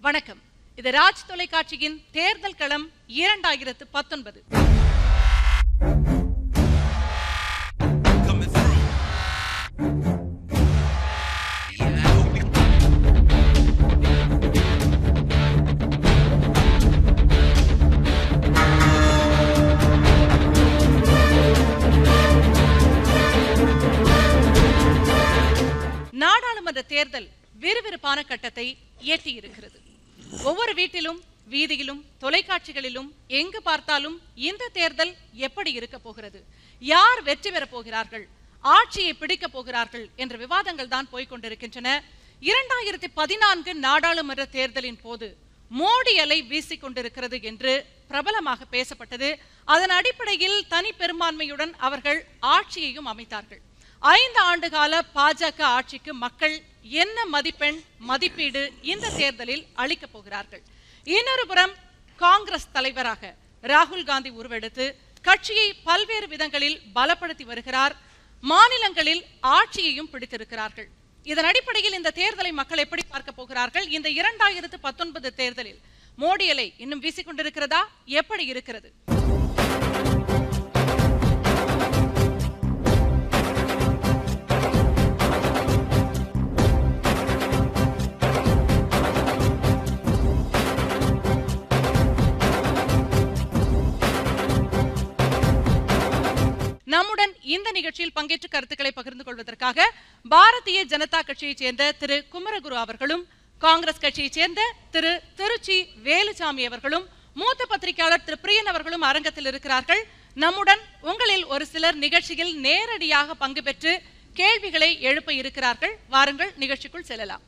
வணக்கம் இது ராஜ் தொலைக்காட்சியின் தேர்தல் களம் இரண்டாயிரத்து பத்தொன்பது coming through. Yeah, I hope you- நாடாளுமன்ற தேர்தல் விறுவிறுப்பான கட்டத்தை எட்டியிருக்கிறது ஒவ்வொரு வீட்டிலும் வீதியிலும் தொலைக்காட்சிகளிலும் எங்கு பார்த்தாலும் இந்த தேர்தல் எப்படி இருக்க போகிறது யார் வெற்றி பெறப் போகிறார்கள் ஆட்சியை பிடிக்கப் போகிறார்கள் என்ற விவாதங்கள் தான் போய்க்கொண்டிருக்கின்றன இரண்டாயிரத்தி பதினான்கு நாடாளுமன்ற தேர்தலின் போது மோடி அலை வீசிக் கொண்டிருக்கிறது என்று பிரபலமாக பேசப்பட்டது அதன் அடிப்படையில் தனி பெரும்பான்மையுடன் அவர்கள் ஆட்சியையும் அமைத்தார்கள் ஐந்து ஆண்டு கால பாஜக ஆட்சிக்கு மக்கள் என்ன மதிப்பெண் மதிப்பீடு இந்த தேர்தலில் அளிக்கப் போகிறார்கள் இன்னொரு புறம் காங்கிரஸ் தலைவராக ராகுல் காந்தி உருவெடுத்து கட்சியை பல்வேறு விதங்களில் பலப்படுத்தி வருகிறார் மாநிலங்களில் ஆட்சியையும் பிடித்திருக்கிறார்கள் இதன் அடிப்படையில் இந்த தேர்தலை மக்கள் எப்படி பார்க்க போகிறார்கள் இந்த இரண்டாயிரத்து பத்தொன்பது தேர்தலில் மோடி அலை இன்னும் வீசிக்கொண்டிருக்கிறதா எப்படி இருக்கிறது நம்முடன் இந்த நிகழ்ச்சியில் பங்கேற்று கருத்துக்களை பகிர்ந்து கொள்வதற்காக பாரதிய ஜனதா கட்சியைச் சேர்ந்த திரு குமரகுரு அவர்களும் காங்கிரஸ் கட்சியைச் சேர்ந்த திரு திருச்சி வேலுசாமி அவர்களும் மூத்த பத்திரிகையாளர் திரு பிரியன் அவர்களும் அரங்கத்தில் இருக்கிறார்கள் நம்முடன் உங்களில் ஒரு சிலர் நிகழ்ச்சியில் நேரடியாக பங்கு பெற்று கேள்விகளை எழுப்ப இருக்கிறார்கள் வாருங்கள் நிகழ்ச்சிக்குள் செல்லலாம்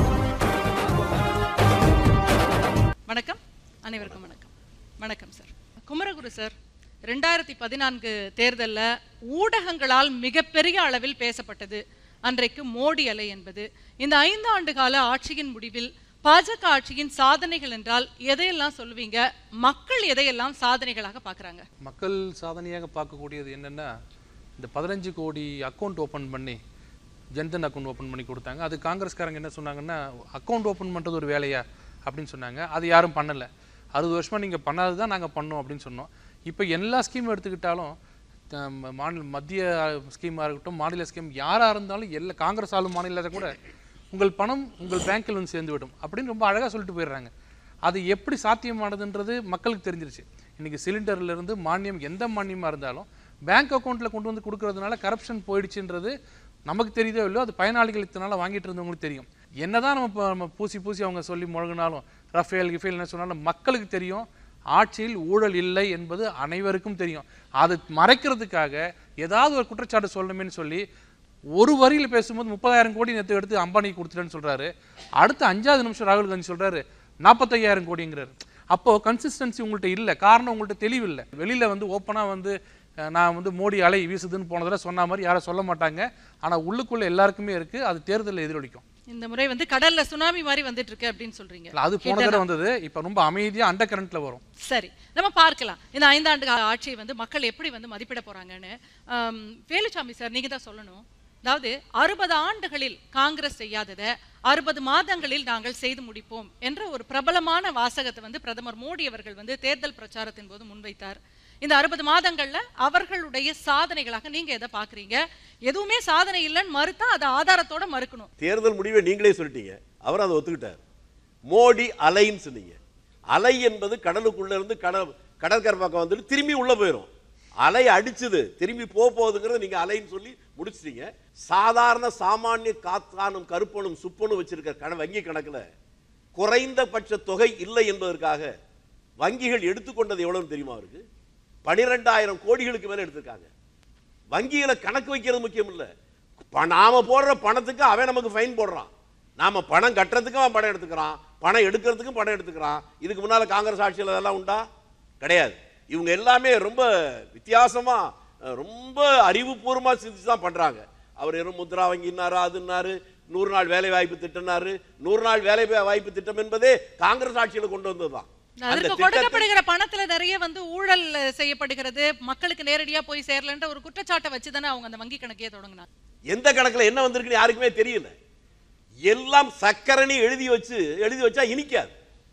வணக்கம் அனைவருக்கும் வணக்கம் வணக்கம் சார் குமரகுரு சார் ரெண்டாயிரத்தி பதினான்கு தேர்தலில் ஊடகங்களால் மிகப்பெரிய அளவில் பேசப்பட்டது அன்றைக்கு மோடி அலை என்பது இந்த ஐந்து ஆண்டு கால ஆட்சியின் முடிவில் பாஜக ஆட்சியின் சாதனைகள் என்றால் எதையெல்லாம் சொல்லுவீங்க மக்கள் எதையெல்லாம் சாதனைகளாக பார்க்கறாங்க மக்கள் சாதனையாக பார்க்கக்கூடியது என்னென்னா இந்த பதினஞ்சு கோடி அக்கௌண்ட் ஓப்பன் பண்ணி ஜன்தன் அக்கௌண்ட் ஓப்பன் பண்ணி கொடுத்தாங்க அது காங்கிரஸ்காரங்க என்ன சொன்னாங்கன்னா அக்கௌண்ட் ஓப்பன் பண்ணுறது ஒரு வேலையா அப்படின்னு சொன்னாங்க அது யாரும் பண்ணலை அறுபது வருஷமாக நீங்கள் பண்ணாது தான் நாங்கள் பண்ணோம் அப்படின்னு சொன்னோம் இப்போ எல்லா ஸ்கீமும் எடுத்துக்கிட்டாலும் த- ம- மாநில மத்திய ஸ்கீமாக இருக்கட்டும் மாநில ஸ்கீம் யாராக இருந்தாலும் எல்லா காங்கிரஸ் ஆளும் மாநிலத்தை கூட உங்கள் பணம் உங்கள் பேங்க்கில் வந்து சேர்ந்து விடும் அப்படின்னு ரொம்ப அழகாக சொல்லிட்டு போயிடுறாங்க அது எப்படி சாத்தியமானதுன்றது மக்களுக்கு தெரிஞ்சிருச்சு இன்னைக்கு சிலிண்டர்ல இருந்து மானியம் எந்த மானியமாக இருந்தாலும் பேங்க் அக்கௌண்ட்டில் கொண்டு வந்து கொடுக்கறதுனால கரப்ஷன் போயிடுச்சுன்றது நமக்கு தெரியுதோ இல்லையோ அது பயனாளிகள் இத்தனால வாங்கிட்டு இருந்தவங்களுக்கு தெரியும் என்னதான் நம்ம இப்போ நம்ம பூசி பூசி அவங்க சொல்லி முழங்கினாலும் ரஃபேல் கிஃபேல் என்ன சொன்னாலும் மக்களுக்கு தெரியும் ஆட்சியில் ஊழல் இல்லை என்பது அனைவருக்கும் தெரியும் அது மறைக்கிறதுக்காக ஏதாவது ஒரு குற்றச்சாட்டு சொல்லணுமேன்னு சொல்லி ஒரு வரியில் பேசும்போது முப்பதாயிரம் கோடி நேற்று எடுத்து அம்பானிக்கு கொடுத்துட்டேன்னு சொல்றாரு அடுத்த அஞ்சாவது நிமிஷம் ராகுல் காந்தி சொல்றாரு நாற்பத்தையாயிரம் கோடிங்கிறாரு அப்போ கன்சிஸ்டன்சி உங்கள்கிட்ட இல்லை காரணம் உங்கள்கிட்ட தெளிவு இல்லை வெளியில வந்து ஓப்பனா வந்து அஹ், நான் வந்து மோடி அலை வீசுதுன்னு போன தடவை சொன்ன மாதிரி யாரும் சொல்ல மாட்டாங்க ஆனா உள்ளுக்குள்ள எல்லாருக்குமே இருக்கு அது தேர்தலில் எதிரொலிக்கும் இந்த முறை வந்து கடல்ல சுனாமி மாதிரி வந்துட்டு இருக்கு அப்படின்னு சொல்றீங்க இல்ல, அது போன தடவை வந்தது இப்போ ரொம்ப அமைதியா அண்டர் கரண்ட்ல வரும் சரி நம்ம பார்க்கலாம் இந்த ஐந்தாண்டு கால ஆட்சியை வந்து மக்கள் எப்படி வந்து மதிப்பிட போறாங்கன்னு ஆம், வேலுச்சாமி சார் நீங்க தான் சொல்லணும் அதாவது அறுபது ஆண்டுகளில் காங்கிரஸ் செய்யாததை அறுபது மாதங்களில் நாங்கள் செய்து முடிப்போம் என்ற ஒரு பிரபலமான வாசகத்தை வந்து பிரதமர் மோடி அவர்கள் வந்து தேர்தல் பிரச்சாரத்தின் போது முன்வைத்தார் இந்த அறுபது மாதங்கள்ல அவர்களுடைய சாதனைகளாக நீங்க எதை பாக்குறீங்க எதுவுமே சாதனை இல்லைன்னு மறுத்தா அதை ஆதாரத்தோட மறுக்கணும் தேர்தல் முடிவை நீங்களே சொல்லிட்டீங்க அவர் அதை ஒத்துக்கிட்டார் மோடி அலைன்னு சொன்னீங்க அலை என்பது கடலுக்குள்ள இருந்து கடல் கடற்கரை பக்கம் வந்துட்டு திரும்பி உள்ள போயிடும் அலை அடிச்சது திரும்பி போக போகுதுங்கிறத நீங்க அலைன்னு சொல்லி முடிச்சிட்டீங்க சாதாரண சாமானிய காத்தானும் கருப்பனும் சுப்பனும் வச்சிருக்க கண வங்கி கணக்குல குறைந்தபட்ச தொகை இல்லை என்பதற்காக வங்கிகள் எடுத்துக்கொண்டது எவ்வளவுன்னு தெரியுமா அவருக்கு பனிரெண்டாயிரம் கோடிகளுக்கு மேல எடுத்திருக்காங்க வங்கிகளை கணக்கு வைக்கிறது முக்கியம் இல்ல ப- நாம போடுற பணத்துக்கு அவன் நமக்கு ஃபைன் போடுறான் நாம பணம் கட்டுறதுக்கும் அவன் பணம் எடுத்துக்கிறான் பணம் எடுக்கிறதுக்கும் பணம் எடுத்துக்கிறான் இதுக்கு முன்னால காங்கிரஸ் ஆட்சியில் அதெல்லாம் உண்டா கிடையாது இவங்க எல்லாமே ரொம்ப வித்தியாசமா அஹ், ரொம்ப அறிவுபூர்வமா சிந்திச்சு தான் பண்றாங்க அவர் வெறும் முத்ரா வங்கினாரு அதுன்னாரு நூறு நாள் வேலை வாய்ப்பு திட்டம்னாரு நூறு நாள் வேலை வாய்ப்பு திட்டம் என்பதே காங்கிரஸ் ஆட்சியில கொண்டு வந்ததுதான் அந்த அதற்கு திட்டத்தை கொடுக்கப்படுகிற பணத்துல நிறைய வந்து ஊழல் செய்யப்படுகிறது மக்களுக்கு நேரடியா போய் சேரலன்ற ஒரு குற்றச்சாட்டை வச்சுதானே அவங்க அந்த வங்கி கணக்கையே தொடங்கினாங்க எந்த கணக்குல என்ன வந்திருக்குன்னு யாருக்குமே தெரியல எல்லாம் சக்கரனி எழுதி வச்சு எழுதி வச்சா இனிக்காது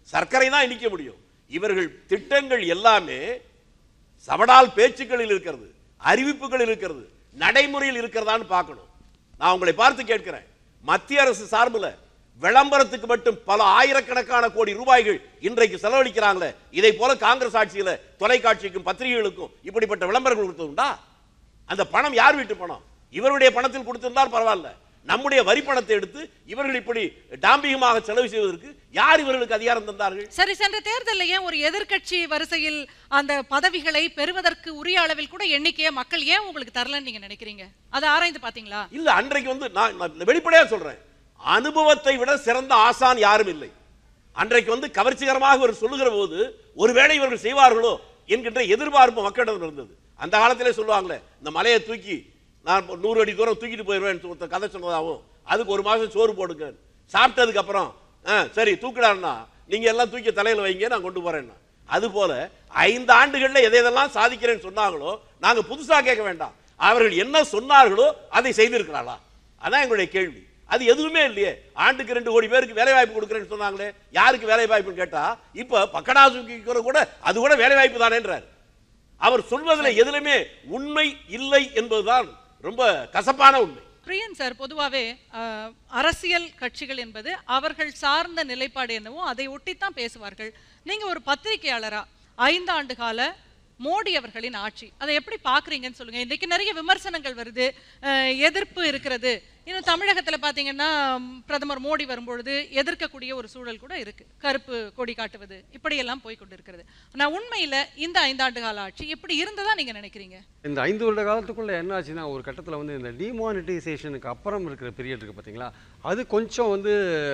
சர்க்கரை தான் இனிக்க முடியும் இவர்கள் திட்டங்கள் எல்லாமே சவடால் பேச்சுக்களில் இருக்கிறது அறிவிப்புகளில் இருக்கிறது நடைமுறையில் இருக்கிறதான்னு பார்க்கணும் நான் உங்களை பார்த்து கேட்கிறேன் மத்திய அரசு சார்பில் விளம்பரத்துக்கு மட்டும் பல ஆயிரக்கணக்கான கோடி ரூபாய்கள் இன்றைக்கு செலவழிக்கிறாங்களே இதை போல காங்கிரஸ் ஆட்சியில தொலைக்காட்சிக்கும் பத்திரிகைகளுக்கும் இப்படிப்பட்ட விளம்பரங்கள் கொடுத்ததுண்டா அந்த பணம் யார் வீட்டு பணம் இவருடைய பணத்தில் கொடுத்திருந்தால் பரவாயில்ல நம்முடைய வரி பணத்தை எடுத்து இவர்கள் இப்படி டாம்பிகமாக செலவு செய்வதற்கு யார் இவர்களுக்கு அதிகாரம் தந்தார்கள் சரி சென்ற தேர்தலில் ஏன் ஒரு எதிர்க்கட்சி வரிசையில் அந்த பதவிகளை பெறுவதற்கு உரிய அளவில் கூட எண்ணிக்கையை மக்கள் ஏன் உங்களுக்கு தரலன்னு நீங்க நினைக்கிறீங்க அதை ஆராய்ந்து பாத்தீங்களா இல்ல அன்றைக்கு வந்து நான் நான் வெளிப்படையா சொல்றேன் அனுபவத்தை விட சிறந்த ஆசான் யாரும் இல்லை அன்றைக்கு வந்து கவர்ச்சிகரமாக இவர் சொல்லுகிற போது ஒருவேளை இவர்கள் செய்வார்களோ என்கின்ற எதிர்பார்ப்பு மக்களிடம் இருந்தது அந்த காலத்திலே சொல்லுவாங்களே இந்த மலையை தூக்கி நான் ஒரு நூறு அடி தூரம் தூக்கிட்டு போயிடுவேன் ஒருத்தர் கதை சொன்னதாகவும் அதுக்கு ஒரு மாசம் சோறு போடுங்க சாப்பிட்டதுக்கு அப்புறம் ஆ, சரி தூக்கிடான்னா நீங்க எல்லாம் தூக்கி தலையில வைங்க நான் கொண்டு போறேன்னா அது போல ஐந்து ஆண்டுகள்ல எதை எதெல்லாம் சாதிக்கிறேன்னு சொன்னாங்களோ நாங்க புதுசா கேட்க வேண்டாம் அவர்கள் என்ன சொன்னார்களோ அதை செய்திருக்கிறாளா அதான் எங்களுடைய கேள்வி அது எதுவுமே இல்லையே ஆண்டுக்கு ரெண்டு கோடி பேருக்கு வேலை வாய்ப்பு கொடுக்குறேன்னு சொன்னாங்களே யாருக்கு வேலை வாய்ப்புன்னு கேட்டா இப்ப பக்கடாசுக்கு கூட அது கூட வேலை வாய்ப்பு தானேன்றார் அவர் சொல்வதில் எதிலுமே உண்மை இல்லை என்பதுதான் ரொம்ப கசப்பான உண்மை பிரியன் சார் பொதுவாகவே அஹ், அரசியல் கட்சிகள் என்பது அவர்கள் சார்ந்த நிலைப்பாடு என்னவோ அதை ஒட்டித்தான் பேசுவார்கள் நீங்க ஒரு பத்திரிகையாளரா ஐந்து ஆண்டு கால மோடி அவர்களின் ஆட்சி அதை எப்படி பாக்குறீங்கன்னு சொல்லுங்க இன்னைக்கு நிறைய விமர்சனங்கள் வருது அஹ், எதிர்ப்பு இருக்கிறது இன்னும் தமிழகத்துல பாத்தீங்கன்னா ம், பிரதமர் மோடி வரும்பொழுது எதிர்க்கக்கூடிய ஒரு சூழல் கூட இருக்கு கருப்பு கொடி காட்டுவது இப்படியெல்லாம் போய் கொண்டு இருக்கிறது ஆனா உண்மையில இந்த ஐந்தாண்டு கால ஆட்சி எப்படி இருந்ததா நீங்க நினைக்கிறீங்க இந்த ஐந்து வருட காலத்துக்குள்ள என்ன ஆச்சுன்னா ஒரு கட்டத்தில் வந்து இந்த டிமானிட்டைசேஷனுக்கு அப்புறம் இருக்கிற பீரியட் இருக்கு பார்த்தீங்களா அது கொஞ்சம் வந்து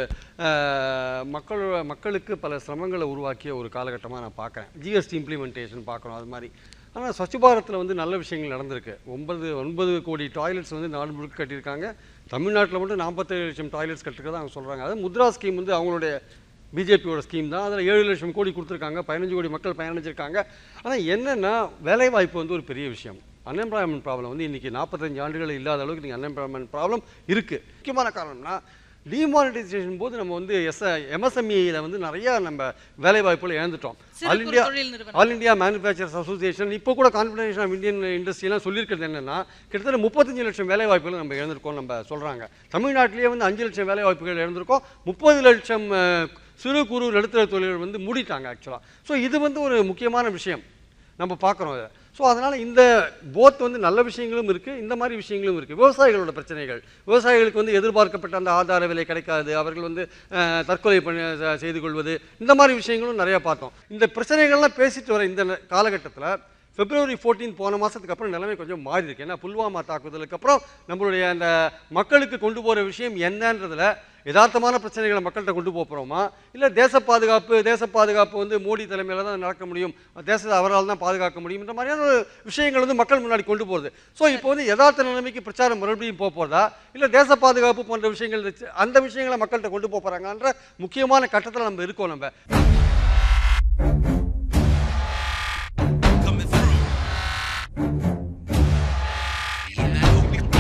அஹ், மக்கள் மக்களுக்கு பல சிரமங்களை உருவாக்கிய ஒரு காலகட்டமாக நான் பார்க்குறேன் ஜிஎஸ்டி இம்ப்ளிமெண்டேஷன் பார்க்குறோம் அது மாதிரி ஆனால் ஸ்வச் பாரத்தில் வந்து நல்ல விஷயங்கள் நடந்திருக்கு ஒன்பது ஒன்பது கோடி டாய்லெட்ஸ் வந்து நாடு முழுக்க கட்டியிருக்காங்க தமிழ்நாட்டில் மட்டும் நாற்பத்தேழு லட்சம் டாய்லெட்ஸ் கட்டுறதா அவங்க சொல்கிறாங்க அது முத்ரா ஸ்கீம் வந்து அவங்களுடைய பிஜேபியோட ஸ்கீம் தான் அதில் ஏழு லட்சம் கோடி கொடுத்துருக்காங்க பதினஞ்சு கோடி மக்கள் பயனடைஞ்சிருக்காங்க ஆனால் என்னென்னா வேலைவாய்ப்பு வந்து ஒரு பெரிய விஷயம் அன்எம்ப்ளாய்மெண்ட் ப்ராப்ளம் வந்து இன்றைக்கி நாற்பத்தஞ்சு ஆண்டுகள் இல்லாத அளவுக்கு நீங்கள் அன்எம்ப்ளாய்மெண்ட் ப்ராப்ளம் இருக்குது முக்கியமான காரணம்னா டிமானிட்டைசேஷன் போது நம்ம வந்து எஸ் எம்எஸ்எம்இயில் வந்து நிறைய நம்ம வேலைவாய்ப்புகளை இழந்துட்டோம் சிறு ஆல் குறு இந்தியா தொழில் நிறுவனம். ஆல் இந்தியா மேனுஃபேக்சர்ஸ் அசோசியேஷன் இப்போ கூட கான்ஃபெடரேஷன் ஆஃப் இந்தியன் இண்டஸ்ட்ரியெலாம் சொல்லியிருக்கிறது என்னன்னா கிட்டத்தட்ட முப்பத்தஞ்சு லட்சம் வேலை வாய்ப்புகள் நம்ம இழந்திருக்கோம் நம்ம சொல்கிறாங்க தமிழ்நாட்டிலேயே வந்து அஞ்சு லட்சம் வேலை வாய்ப்புகள் இழந்திருக்கோம் முப்பது லட்சம் அஹ், சிறு குறு நடுத்தர தொழில்கள் வந்து மூடிட்டாங்க ஆக்சுவலாக ஸோ இது வந்து ஒரு முக்கியமான விஷயம் நம்ம பார்க்குறோம் இதை ஸோ அதனால் இந்த போத் வந்து நல்ல விஷயங்களும் இருக்குது இந்த மாதிரி விஷயங்களும் இருக்குது விவசாயிகளோட பிரச்சனைகள் விவசாயிகளுக்கு வந்து எதிர்பார்க்கப்பட்ட அந்த ஆதார விலை கிடைக்காது அவர்கள் வந்து அஹ், தற்கொலை பண்ணி செ- செய்து கொள்வது இந்த மாதிரி விஷயங்களும் நிறையா பார்த்தோம் இந்த பிரச்சனைகள்லாம் பேசிட்டு வர இந்த காலகட்டத்தில் பிப்ரவரி 14 போன மாதத்துக்கு அப்புறம் நிலைமை கொஞ்சம் மாறி இருக்கு ஏன்னா புல்வாமா தாக்குதலுக்கு அப்புறம் நம்மளுடைய அந்த மக்களுக்கு கொண்டு போகிற விஷயம் என்னன்றதுல யதார்த்தமான பிரச்சனைகளை மக்கள்கிட்ட கொண்டு போக போகிறோமா இல்லை தேச பாதுகாப்பு தேச பாதுகாப்பு வந்து மோடி தலைமையில் தான் நடக்க முடியும் தேசத்தை அவரால் தான் பாதுகாக்க முடியும் இந்த மாதிரியான ஒரு விஷயங்கள் வந்து மக்கள் முன்னாடி கொண்டு போகிறது ஸோ இப்போ வந்து யதார்த்த நிலைமைக்கு பிரச்சாரம் மறுபடியும் போக போகிறதா இல்லை தேச பாதுகாப்பு போன்ற விஷயங்கள் வச்சு அந்த விஷயங்களை மக்கள்கிட்ட கொண்டு போக போகிறாங்கன்ற முக்கியமான கட்டத்தில் நம்ம இருக்கோம் நம்ம coming through. Yeah, I hope you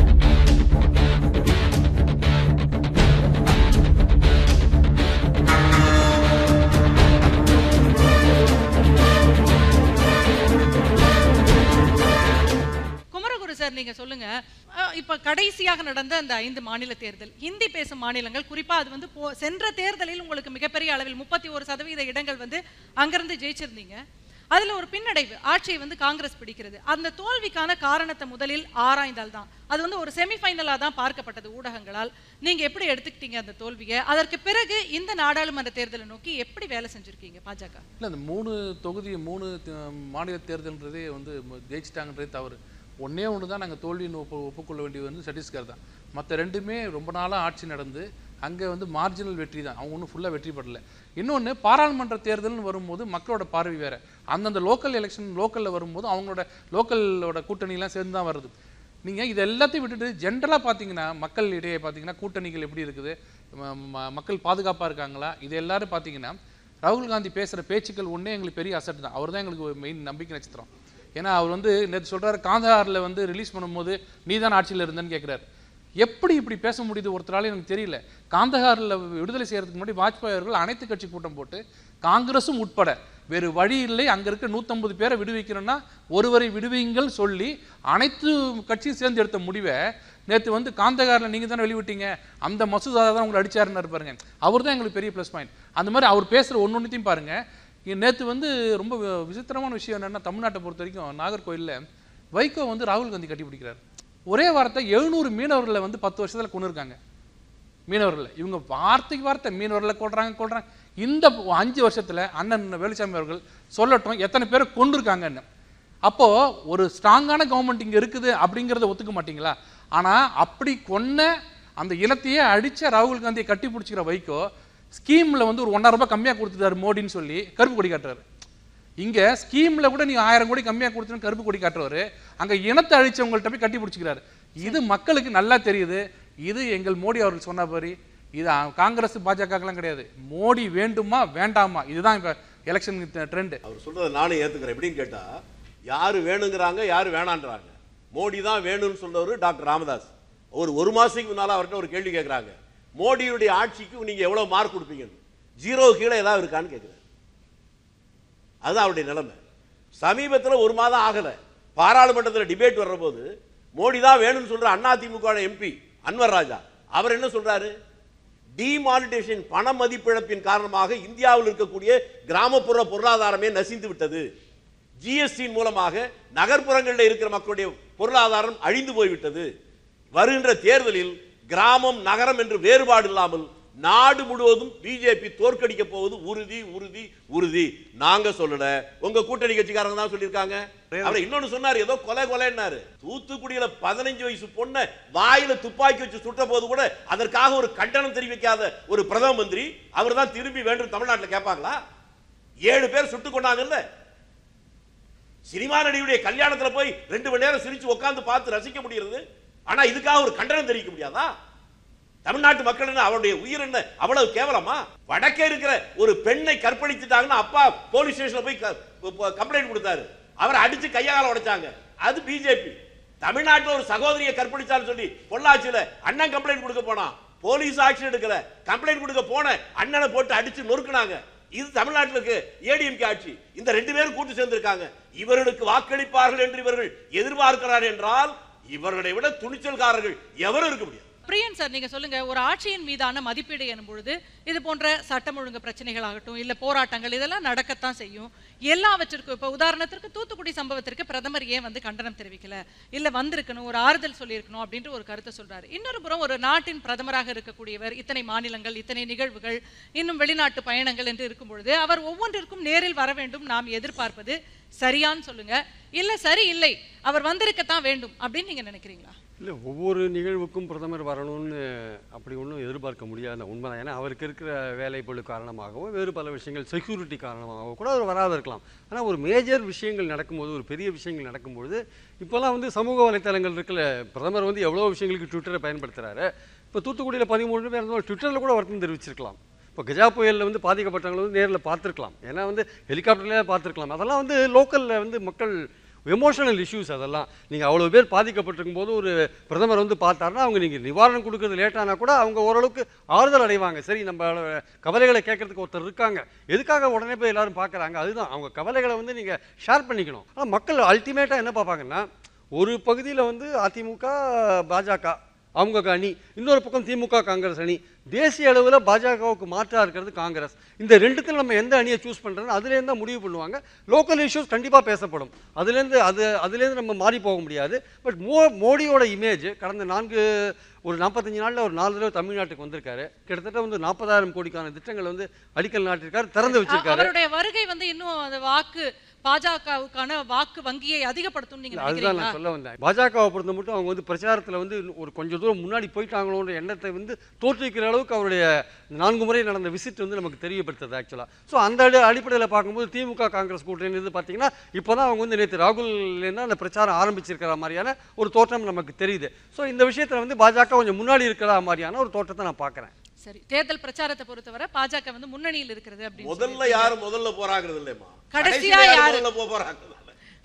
Kumaraguru sir நீங்க சொல்லுங்க அஹ், இப்ப கடைசியாக நடந்த அந்த ஐந்து மாநில தேர்தல் ஹிந்தி பேசும் மாநிலங்கள் குறிப்பா அது வந்து போ- சென்ற தேர்தலில் உங்களுக்கு மிகப்பெரிய அளவில் முப்பத்தி ஒரு சதவீத இடங்கள் வந்து அங்கிருந்து ஜெயிச்சிருந்தீங்க அதுல ஒரு பின்னடைவு ஆட்சியை வந்து காங்கிரஸ் பிடிக்கிறது அந்த தோல்விக்கான காரணத்தை முதலில் ஆராய்ந்தால் தான் அது வந்து ஒரு செமிஃபைனலா தான் பார்க்கப்பட்டது ஊடகங்களால் நீங்க எப்படி எடுத்துக்கிட்டீங்க அந்த தோல்வியை அதற்கு பிறகு இந்த நாடாளுமன்ற தேர்தலை நோக்கி எப்படி வேலை செஞ்சிருக்கீங்க பாஜக இல்லை அந்த மூணு தொகுதி மூணு த- மாநில தேர்தல்ன்றதே வந்து ம- ஜெயிச்சிட்டாங்கன்றதே தவறு ஒண்ணே ஒன்று தான் நாங்கள் தோல்வின்னு ஒப்பு ஒப்புக்கொள்ள வேண்டியது வந்து சத்தீஸ்கர் தான் மற்ற ரெண்டுமே ரொம்ப நாளாக ஆட்சி நடந்து அங்கே வந்து மார்ஜினல் வெற்றி தான் அவங்க ஒன்றும் ஃபுல்லாக வெற்றி பெறல இன்னொன்று பாராளுமன்ற தேர்தல்னு வரும்போது மக்களோட பார்வை வேற அந்தந்த லோக்கல் எலெக்ஷன் லோக்கலில் வரும்போது அவங்களோட லோக்கலோட கூட்டணிலாம் சேர்ந்து தான் வருது நீங்கள் இது எல்லாத்தையும் விட்டுட்டு ஜென்ரலாக பார்த்தீங்கன்னா மக்கள் இடையே பார்த்தீங்கன்னா கூட்டணிகள் எப்படி இருக்குது ம- ம- மக்கள் பாதுகாப்பாக இருக்காங்களா இது எல்லாரும் பார்த்தீங்கன்னா ராகுல் காந்தி பேசுகிற பேச்சுக்கள் ஒன்றே எங்களுக்கு பெரிய அசட் தான் அவர் தான் எங்களுக்கு ஒரு மெயின் நம்பிக்கை நட்சத்திரம் ஏன்னா அவர் வந்து நேற்று சொல்கிறாரு காந்தாரில் வந்து ரிலீஸ் பண்ணும்போது நீ தான் ஆட்சியில் இருந்தேன்னு கேட்குறாரு எப்படி இப்படி பேச முடியுது ஒருத்தரால எனக்கு தெரியல காந்தகாரில் விடுதலை செய்யறதுக்கு முன்னாடி வாஜ்பாய் அவர்கள் அனைத்து கட்சி கூட்டம் போட்டு காங்கிரஸும் உட்பட வேறு வழி இல்லை அங்க இருக்க நூற்றம்பது பேரை விடுவிக்கணும்னா ஒருவரை விடுவிங்கள் சொல்லி அனைத்து கட்சியும் சேர்ந்து எடுத்த முடிவை நேற்று வந்து காந்தகாரில் நீங்கள் தானே வெளிவிட்டீங்க அந்த மசூதா தான் உங்களை அடிச்சாருன்னு பாருங்க அவர் தான் எங்களுக்கு பெரிய ப்ளஸ் பாயிண்ட் அந்த மாதிரி அவர் பேசுகிற ஒன்று ஒன்றுத்தையும் பாருங்க நேற்று வந்து ரொம்ப வி- விசித்திரமான விஷயம் என்னன்னா தமிழ்நாட்டை பொறுத்த வரைக்கும் நாகர்கோயிலில் வைகோ வந்து ராகுல் காந்தி கட்டி பிடிக்கிறார் ஒரே வாரத்தை எழுநூறு மீனவர்களை வந்து பத்து வருஷத்தில் கொண்டு இருக்காங்க மீனவர்களை இவங்க வார்த்தைக்கு வார்த்தை மீனவர்களை கொள்றாங்க கொள்றாங்க இந்த அஞ்சு வருஷத்துல அண்ணன் வேலுசாமி அவர்கள் சொல்லட்டும் எத்தனை பேரை கொண்டிருக்காங்கன்னு அப்போ ஒரு ஸ்ட்ராங்கான கவர்மெண்ட் இங்க இருக்குது அப்படிங்கிறத ஒத்துக்க மாட்டீங்களா ஆனா அப்படி கொன்ன அந்த இனத்தையே அடிச்ச ராகுல் காந்தியை கட்டி பிடிச்சிக்கிற வைகோ ஸ்கீம்ல வந்து ஒரு ஒன்றரை ரூபாய் கம்மியா கொடுத்துட்டாரு மோடின்னு சொல்லி கருப்பு கொடி காட்டுறாரு இங்க ஸ்கீம்ல கூட நீங்க ஆயிரம் கோடி கம்மியா கொடுத்துன்னு கருப்பு கொடி காட்டுறவரு அங்க இனத்தை அழிச்சவங்கள்ட்ட போய் கட்டி பிடிச்சிக்கிறாரு இது மக்களுக்கு நல்லா தெரியுது இது எங்கள் மோடி அவர்கள் சொன்ன மாதிரி இது அ- காங்கிரஸ் பாஜகலாம் கிடையாது மோடி வேண்டுமா வேண்டாமா இதுதான் இப்ப எலெக்ஷன் ட்ரெண்ட் அவர் சொல்றதை நானும் ஏத்துக்கிறேன் எப்படின்னு கேட்டா யாரு வேணுங்கிறாங்க யாரு வேணான்றாங்க மோடி தான் வேணும்னு சொன்னவர் டாக்டர் ராமதாஸ் ஒரு ஒரு மாசத்துக்கு முன்னால அவர்கிட்ட ஒரு கேள்வி கேட்குறாங்க மோடியுடைய ஆட்சிக்கு நீங்க எவ்வளவு மார்க் கொடுப்பீங்கன்னு ஜீரோ கீழே ஏதாவது இருக்கான்னு கேட்குறாரு அதுதான் அவருடைய நிலைமை சமீபத்தில் ஒரு மாதம் ஆகல பாராளுமன்றத்தில் டிபேட் வர்றபோது மோடி தான் வேணும்னு சொல்ற அதிமுக எம்பி அன்வர் ராஜா அவர் என்ன சொல்றாரு டிமானிட்டேஷன் பண மதிப்பிழப்பின் காரணமாக இந்தியாவில் இருக்கக்கூடிய கிராமப்புற பொருளாதாரமே நசிந்து விட்டது ஜிஎஸ்டியின் மூலமாக நகர்ப்புறங்களில் இருக்கிற மக்களுடைய பொருளாதாரம் அழிந்து போய்விட்டது வருகின்ற தேர்தலில் கிராமம் நகரம் என்று வேறுபாடு இல்லாமல் நாடு முழுவதும் பிஜேபி தோற்கடிக்க போவது உறுதி உறுதி உறுதி நாங்க சொல்லல உங்க கூட்டணி கட்சிக்காரங்க தான் சொல்லியிருக்காங்க அவர் இன்னொன்னு சொன்னாரு ஏதோ கொலை கொலைன்னாரு தூத்துக்குடியில பதினஞ்சு வயசு பொண்ணை வாயில துப்பாக்கி வச்சு சுட்ட போது கூட அதற்காக ஒரு கண்டனம் தெரிவிக்காத ஒரு பிரதம மந்திரி அவர் தான் திரும்பி வேண்டும் தமிழ்நாட்டில் கேட்பாங்களா ஏழு பேர் சுட்டு கொண்டாங்கல்ல சினிமா நடிகையுடைய கல்யாணத்துல போய் ரெண்டு மணி நேரம் சிரிச்சு உட்கார்ந்து பார்த்து ரசிக்க முடியுது ஆனா இதுக்காக ஒரு கண்டனம் தெரிவிக்க முடியாதா தமிழ்நாட்டு மக்கள் என்ன அவருடைய உயிர் என்ன அவ்வளவு கேவலமா வடக்கே இருக்கிற ஒரு பெண்ணை கற்பழித்துட்டாங்கன்னா அப்பா போலீஸ் ஸ்டேஷன்ல போய் கம்ப்ளைண்ட் கொடுத்தாரு அவரை அடிச்சு கையால உடைச்சாங்க அது பிஜேபி தமிழ்நாட்டுல ஒரு சகோதரியை கற்பழிச்சான்னு சொல்லி பொள்ளாச்சியில அண்ணன் கம்ப்ளைண்ட் கொடுக்க போனான் போலீஸ் ஆக்ஷன் எடுக்கல கம்ப்ளைண்ட் கொடுக்க போன அண்ணனை போட்டு அடிச்சு நொறுக்குனாங்க இது தமிழ்நாட்டில் இருக்கு ஏடிஎம்கே ஆட்சி இந்த ரெண்டு பேரும் கூட்டு சேர்ந்திருக்காங்க இவர்களுக்கு வாக்களிப்பார்கள் என்று இவர்கள் எதிர்பார்க்கிறார் என்றால் இவர்களை விட துணிச்சல்காரர்கள் எவரும் இருக்க முடியாது பிரியன் சார் நீங்க சொல்லுங்க ஒரு ஆட்சியின் மீதான மதிப்பீடு எனும் பொழுது இது போன்ற சட்டம் ஒழுங்கு பிரச்சனைகளாகட்டும் இல்ல போராட்டங்கள் இதெல்லாம் நடக்கத்தான் செய்யும் எல்லாவற்றிற்கும் இப்ப உதாரணத்திற்கு தூத்துக்குடி சம்பவத்திற்கு பிரதமர் ஏன் வந்து கண்டனம் தெரிவிக்கல இல்ல வந்திருக்கணும் ஒரு ஆறுதல் சொல்லியிருக்கணும் அப்படின்ற ஒரு கருத்தை சொல்றாரு இன்னொரு புறம் ஒரு நாட்டின் பிரதமராக இருக்கக்கூடியவர் இத்தனை மாநிலங்கள் இத்தனை நிகழ்வுகள் இன்னும் வெளிநாட்டு பயணங்கள் என்று இருக்கும் பொழுது அவர் ஒவ்வொன்றிற்கும் நேரில் வர வேண்டும் நாம் எதிர்பார்ப்பது சரியான்னு சொல்லுங்க இல்ல சரி இல்லை அவர் வந்திருக்கத்தான் வேண்டும் அப்படின்னு நீங்க நினைக்கிறீங்களா இல்லை ஒவ்வொரு நிகழ்வுக்கும் பிரதமர் வரணும்னு அப்படி ஒன்றும் எதிர்பார்க்க முடியாத உண்மைதான் ஏன்னா அவருக்கு இருக்கிற வேலைப்பளு காரணமாகவும் வேறு பல விஷயங்கள் செக்யூரிட்டி காரணமாகவும் கூட அவர் வராது இருக்கலாம் ஆனால் ஒரு மேஜர் விஷயங்கள் நடக்கும்போது ஒரு பெரிய விஷயங்கள் நடக்கும்பொழுது இப்போல்லாம் வந்து சமூக வலைத்தளங்கள் இருக்குல்ல பிரதமர் வந்து எவ்வளோ விஷயங்களுக்கு ட்விட்டரை பயன்படுத்துகிறாரு இப்போ தூத்துக்குடியில் பதிமூணு பேர் இருந்தவங்க ட்விட்டரில் கூட வருத்தம் தெரிவிச்சிருக்கலாம் இப்போ கஜா புயலில் வந்து பாதிக்கப்பட்டவங்களை வந்து நேரில் பார்த்துருக்கலாம் ஏன்னா வந்து ஹெலிகாப்டர்லேயே பார்த்துருக்கலாம் அதெல்லாம் வந்து லோக்கலில் வந்து மக்கள் எமோஷனல் இஷ்யூஸ் அதெல்லாம் நீங்கள் அவ்வளோ பேர் பாதிக்கப்பட்டிருக்கும் போது ஒரு பிரதமர் வந்து பார்த்தாருன்னா அவங்க நீங்கள் நிவாரணம் கொடுக்கறது லேட்டானா கூட அவங்க ஓரளவுக்கு ஆறுதல் அடைவாங்க சரி நம்ம கவலைகளை கேட்கறதுக்கு ஒருத்தர் இருக்காங்க எதுக்காக உடனே போய் எல்லாரும் பார்க்குறாங்க அதுதான் அவங்க கவலைகளை வந்து நீங்கள் ஷேர் பண்ணிக்கணும் ஆனால் மக்கள் அல்டிமேட்டாக என்ன பார்ப்பாங்கன்னா ஒரு பகுதியில் வந்து அதிமுக பாஜக அவங்க அணி இன்னொரு பக்கம் திமுக காங்கிரஸ் அணி தேசிய அளவில் பாஜகவுக்கு மாற்றா இருக்கிறது காங்கிரஸ் இந்த ரெண்டுத்தில் நம்ம எந்த அணியை சூஸ் பண்ணுறோன்னு அதுலேருந்து தான் முடிவு பண்ணுவாங்க லோக்கல் இஷ்யூஸ் கண்டிப்பாக பேசப்படும் அதுலேருந்து அது அதுலேருந்து நம்ம மாறி போக முடியாது பட் மோ மோடியோட இமேஜ் கடந்த நான்கு ஒரு நாற்பத்தஞ்சு நாளில் ஒரு நாலு தடவை தமிழ்நாட்டுக்கு வந்திருக்காரு கிட்டத்தட்ட வந்து நாற்பதாயிரம் கோடிக்கான திட்டங்களை வந்து அடிக்கல் நாட்டிருக்காரு திறந்து அ- வச்சிருக்காரு அவருடைய வருகை வந்து இன்னும் அந்த வாக்கு பாஜகவுக்கான வாக்கு வங்கியை அதிகப்படுத்தும் நீங்க அதுதான் நினைக்கிறீங்களா நான் சொல்ல வந்தேன் பாஜகவை பொறுத்த மட்டும் அவங்க வந்து பிரச்சாரத்தில் வந்து இன்னும் ஒரு கொஞ்சம் தூரம் முன்னாடி போயிட்டாங்களோன்ற எண்ணத்தை வந்து தோற்றுவிக்கிற அளவுக்கு அவருடைய நான்கு முறை நடந்த விசிட் வந்து நமக்கு தெரியப்படுத்துது ஆக்சுவலாக ஸோ அந்த அடி அடிப்படையில் பார்க்கும்போது திமுக காங்கிரஸ் கூட்டணி இது பார்த்தீங்கன்னா இப்போ தான் அவங்க வந்து நேற்று ராகுல்லேருந்து அந்த பிரச்சாரம் ஆரம்பிச்சிருக்கிற மாதிரியான ஒரு தோற்றம் நமக்கு தெரியுது ஸோ இந்த விஷயத்தில் வந்து பாஜக கொஞ்சம் முன்னாடி இருக்கிற மாதிரியான ஒரு தோற்றத்தை நான் பார்க்குறேன் சரி தேர்தல் பிரச்சாரத்தை பொறுத்தவரை பாஜக வந்து முன்னணியில் இருக்கிறது அப்படின்னு முதல்ல சொல்லியிருக்கீங்க. யாரு முதல்ல போறாங்கிறது இல்லையம்மா கடைசியா கடைசியா யாரு யாரு? முதல்ல போக போறாங்க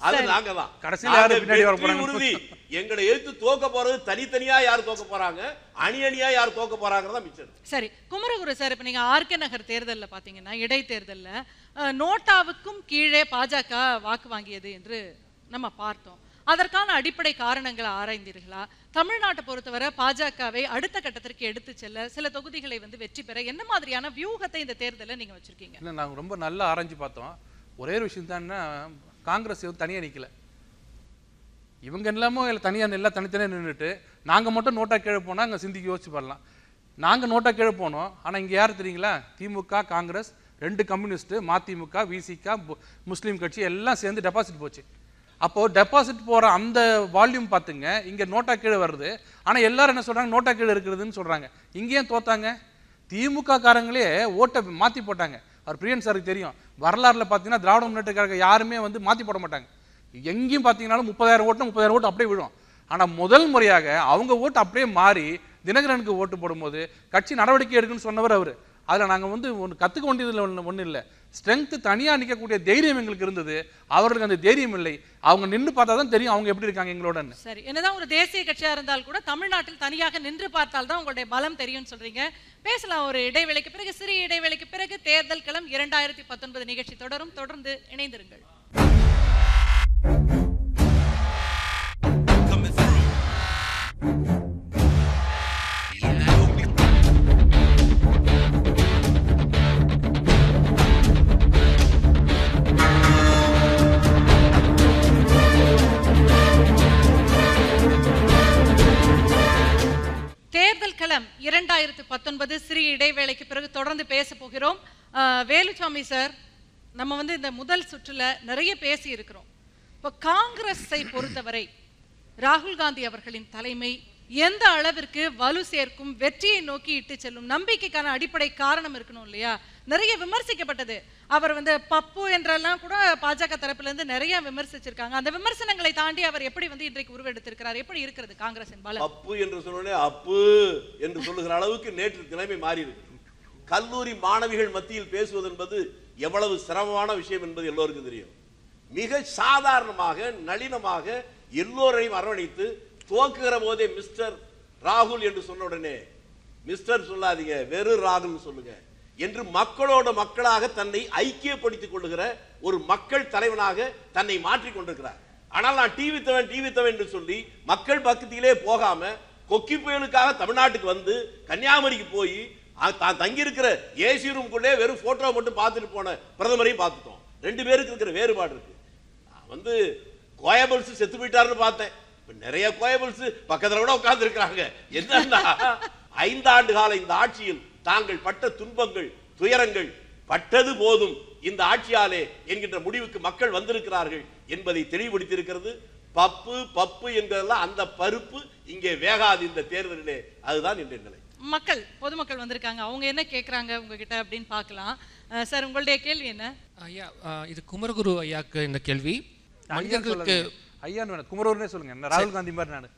அது சரி. நாங்க தான் கடைசியில யாரு நாங்க பின்னாடி வர வெற்றி போறாங்க? உறுதி எங்களை எதிர்த்து தோக்க போறது தனித்தனியா யார் தோக்க போறாங்க அணி அணியா யார் தோக்க போறாங்கிறதா மிச்சம் சரி குமரகுரு சார் இப்ப நீங்க ஆர்கே நகர் தேர்தல்ல பாத்தீங்கன்னா இடைத்தேர்தல்ல அஹ், நோட்டாவுக்கும் கீழே பாஜக வாக்கு வாங்கியது என்று நம்ம பார்த்தோம் அதற்கான அடிப்படை காரணங்களை ஆராய்ந்தீர்களா தமிழ்நாட்டை பொறுத்தவரை பாஜகவை அடுத்த கட்டத்திற்கு எடுத்து செல்ல சில தொகுதிகளை வந்து வெற்றி பெற என்ன மாதிரியான வியூகத்தை இந்த தேர்தலை நீங்க வச்சிருக்கீங்க இல்லை நாங்கள் ரொம்ப நல்லா ஆராய்ஞ்சு பார்த்தோம் ஒரே ஒரு விஷயம் தான்னா காங்கிரஸ் வந்து தனியாக நிற்கல இவங்க எல்லாமும் இல்லை தனியாக எல்லாம் தனித்தனியாக நின்றுட்டு நாங்கள் மட்டும் நோட்டா கீழே போனால் அங்கே சிந்திக்கு யோசிச்சு பாரலாம் நாங்கள் நோட்டா கீழே போனோம் ஆனால் இங்கே யார் தெரியுங்களா திமுக காங்கிரஸ் ரெண்டு கம்யூனிஸ்ட்டு மதிமுக விசிக முஸ்லீம் கட்சி எல்லாம் சேர்ந்து டெபாசிட் போச்சு அப்போது டெபாசிட் போகிற அந்த வால்யூம் பார்த்துங்க இங்கே நோட்டா கீழே வருது ஆனால் எல்லாரும் என்ன சொல்கிறாங்க நோட்டா கீழே இருக்கிறதுன்னு சொல்கிறாங்க இங்கேயும் தோத்தாங்க திமுக காரங்களே ஓட்டை மாற்றி போட்டாங்க அவர் பிரியன் சாருக்கு தெரியும் வரலாறுல பார்த்தீங்கன்னா திராவிட முன்னேற்ற கழகம் யாருமே வந்து மாற்றி போட மாட்டாங்க எங்கேயும் பார்த்தீங்கன்னாலும் முப்பதாயிரம் ஓட்டு முப்பதாயிரம் ஓட்டு அப்படியே விழும் ஆனால் முதல் முறையாக அவங்க ஓட்டு அப்படியே மாறி தினகரனுக்கு ஓட்டு போடும்போது கட்சி நடவடிக்கை எடுக்குன்னு சொன்னவர் அவர் அதில் நாங்கள் வந்து ஒன்று கற்றுக்க வேண்டியதில் ஒன்று ஒன்றும் இல்லை ஸ்ட்ரென்த்து தனியாக நிற்கக்கூடிய தைரியம் எங்களுக்கு இருந்தது அவர்களுக்கு அந்த தைரியம் இல்லை அவங்க நின்று பார்த்தா தான் தெரியும் அவங்க எப்படி இருக்காங்க எங்களோடன்னு சரி என்னதான் ஒரு தேசிய கட்சியா இருந்தால் கூட தமிழ்நாட்டில் தனியாக நின்று பார்த்தால் தான் உங்களுடைய பலம் தெரியும்னு சொல்றீங்க பேசலாம் ஒரு இடைவேளைக்கு பிறகு சிறிய இடைவேளைக்கு பிறகு தேர்தல் களம் இரண்டாயிரத்தி பத்தொன்பது நிகழ்ச்சி தொடரும் தொடர்ந்து இணைந்திருங்கள் coming through. And I hope you தேர்தல் களம் இரண்டாயிரத்து பத்தொன்பது சிறிய இடைவேளைக்கு பிறகு தொடர்ந்து பேச போகிறோம் ஆஹ், வேலுச்சாமி சார் நம்ம வந்து இந்த முதல் சுற்றுல நிறைய பேசி இருக்கிறோம் இப்போ காங்கிரஸை பொறுத்தவரை ராகுல் காந்தி அவர்களின் தலைமை எந்த அளவிற்கு வலு சேர்க்கும் வெற்றியை நோக்கி இட்டு செல்லும் நம்பிக்கைக்கான அடிப்படை காரணம் இருக்கணும் இல்லையா நிறைய விமர்சிக்கப்பட்டது அவர் வந்து பப்பு என்றெல்லாம் கூட பாஜக தரப்புல இருந்து நிறைய விமர்சிச்சிருக்காங்க அந்த விமர்சனங்களை தாண்டி அவர் எப்படி வந்து இன்றைக்கு உருவெடுத்திருக்கிறார் எப்படி இருக்கிறது காங்கிரசின் பலம் அப்பு என்று சொன்னோடனே அப்பு என்று சொல்லுகிற அளவுக்கு நேற்று நிலைமை மாறி இருக்கு கல்லூரி மாணவிகள் மத்தியில் பேசுவது என்பது எவ்வளவு சிரமமான விஷயம் என்பது எல்லோருக்கும் தெரியும் மிக சாதாரணமாக நளினமாக எல்லோரையும் அரவணைத்து துவக்குகிற போதே மிஸ்டர் ராகுல் என்று சொன்ன உடனே மிஸ்டர் சொல்லாதீங்க வெறும் ராகுல் சொல்லுங்க என்று மக்களோட மக்களாக தன்னை ஐக்கியப்படுத்திக் கொள்ளுகிற ஒரு மக்கள் தலைவனாக தன்னை மாற்றிக் கொண்டிருக்கிறார் ஆனால் நான் டிவி தவன் டிவி தவன் என்று சொல்லி மக்கள் பக்கத்திலே போகாம கொக்கி புயலுக்காக தமிழ்நாட்டுக்கு வந்து கன்னியாகுமரிக்கு போய் அ- தான் தங்கியிருக்கிற ஏசி ரூம்குள்ளே வெறும் போட்டோ மட்டும் பார்த்துட்டு போன பிரதமரையும் பார்த்துட்டோம் ரெண்டு பேருக்கு இருக்கிற வேறுபாடு இருக்கு நான் வந்து கோயபல்ஸ் செத்து போயிட்டாருன்னு பார்த்தேன் இப்ப நிறைய கோயபல்ஸ் பக்கத்துல கூட உட்கார்ந்து இருக்கிறாங்க என்னன்னா ஐந்தாண்டு கால இந்த ஆட்சியில் தாங்கள் பட்ட துன்பங்கள் துயரங்கள் பட்டது போதும் இந்த ஆட்சியாலே என்கின்ற முடிவுக்கு மக்கள் வந்திருக்கிறார்கள் என்பதை தெளிவுபடுத்தியிருக்கிறது பப்பு பப்பு என்கிறதெல்லாம் அந்த பருப்பு இங்கே வேகாது இந்த தேர்தலிலே அதுதான் இன்றைய நிலை மக்கள் பொதுமக்கள் வந்திருக்காங்க அவங்க என்ன கேக்குறாங்க உங்ககிட்ட அப்படின்னு பார்க்கலாம் அஹ் சார் உங்களுடைய கேள்வி என்ன ஐயா ஆ, இது குமரகுரு ஐயாக்கு இந்த கேள்வி மனிதர்களுக்கு ஐயான்னு வேணாம் குமரூர்னே சொல்லுங்க நான் ராகுல் காந்தி மாதிரி நான்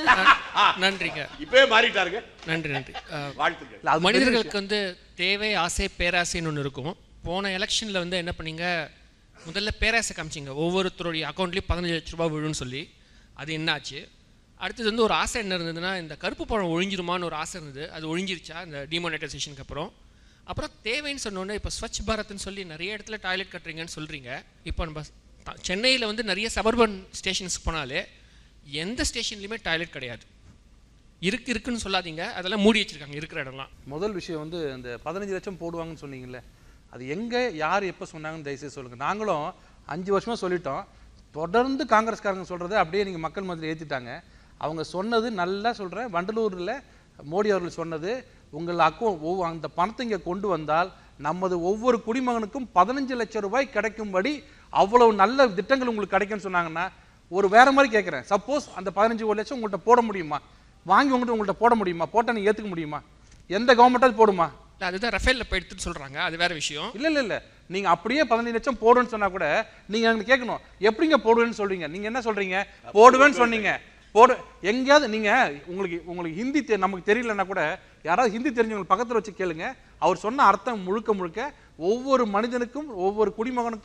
நன்றிங்க இப்பவே மாறிட்டாருங்க நன்றி நன்றி ஆ, வாழ்த்துக்கள் இல்ல, அது பெரிய மனிதர்களுக்கு வந்து தேவை ஆசை பேராசைன்னு ஒன்று இருக்கும் போன எலெக்ஷனில் வந்து என்ன பண்ணீங்க முதல்ல பேராசை காமிச்சிங்க ஒவ்வொருத்தருடைய அக்கௌண்ட்லேயும் பதினஞ்சு லட்ச ரூபாய் விழுன்னு சொல்லி அது என்னாச்சு அடுத்தது வந்து ஒரு ஆசை என்ன இருந்ததுன்னா இந்த கருப்பு பழம் ஒழிஞ்சிருமான்னு ஒரு ஆசை இருந்தது அது ஒழிஞ்சிருச்சா இந்த டிமானிட்டைசேஷனுக்கு அப்புறம் அப்புறம் தேவைன்னு சொன்னோன்னே இப்போ ஸ்வச் பாரத்னு சொல்லி நிறைய இடத்துல டாய்லெட் கட்டுறீங்கன்னு சொல்கிறீங்க இப்போ நம்ம த- சென்னையில் வந்து நிறைய சபர்பன் ஸ்டேஷன்ஸ்க்கு போனாலே எந்த ஸ்டேஷன்லையுமே டாய்லெட் கிடையாது இருக்கு இருக்குன்னு சொல்லாதீங்க அதெல்லாம் மூடி வச்சிருக்காங்க இருக்கிற இடம்லாம் முதல் விஷயம் வந்து இந்த பதினஞ்சு லட்சம் போடுவாங்கன்னு சொன்னீங்கல்ல அது எங்கே யார் எப்போ சொன்னாங்கன்னு தயவுசெய்து சொல்லுங்கள் நாங்களும் அஞ்சு வருஷமாக சொல்லிட்டோம் தொடர்ந்து காங்கிரஸ்காரங்க சொல்கிறத அப்படியே நீங்கள் மக்கள் மத்தியில் ஏற்றிட்டாங்க அவங்க சொன்னது நல்லா சொல்கிறேன் வண்டலூரில் மோடி அவர்கள் சொன்னது உங்கள் அக்கௌண்ட் ஒவ்வொரு அந்த பணத்தை இங்கே கொண்டு வந்தால் நமது ஒவ்வொரு குடிமகனுக்கும் பதினஞ்சு லட்சம் ரூபாய் கிடைக்கும்படி அவ்வளவு நல்ல திட்டங்கள் உங்களுக்கு கிடைக்கும்னு சொன்னாங்கன்னா ஒரு வேற மாதிரி கேட்குறேன் சப்போஸ் அந்த பதினஞ்சு ஒரு லட்சம் உங்கள்கிட்ட போட முடியுமா வாங்கி உங்கள்கிட்ட உங்கள்கிட்ட போட முடியுமா போட்டால் நீங்கள் ஏற்றுக்க முடியுமா எந்த கவர்மெண்ட்டாவது போடுமா இல்லை அதுதான் ரஃபேலில் போய் எடுத்துட்டு சொல்கிறாங்க அது வேற விஷயம் இல்ல இல்ல இல்ல நீங்க அப்படியே பதினஞ்சு லட்சம் போடுன்னு சொன்னா கூட நீங்க எனக்கு கேட்கணும் எப்படிங்க போடுவேன்னு சொல்றீங்க நீங்க என்ன சொல்றீங்க போடுவேன்னு சொன்னீங்க போடு எங்கேயாவது நீங்க உங்களுக்கு உங்களுக்கு ஹிந்தி தெ- நமக்கு தெரியலன்னா கூட யாராவது ஹிந்தி தெரிஞ்சவங்க பக்கத்துல வச்சு கேளுங்க அவர் சொன்ன அர்த்தம் முழுக்க முழுக்க ஒவ்வொரு மனிதனுக்கும் ஒவ்வொரு குடிமகனுக்கும்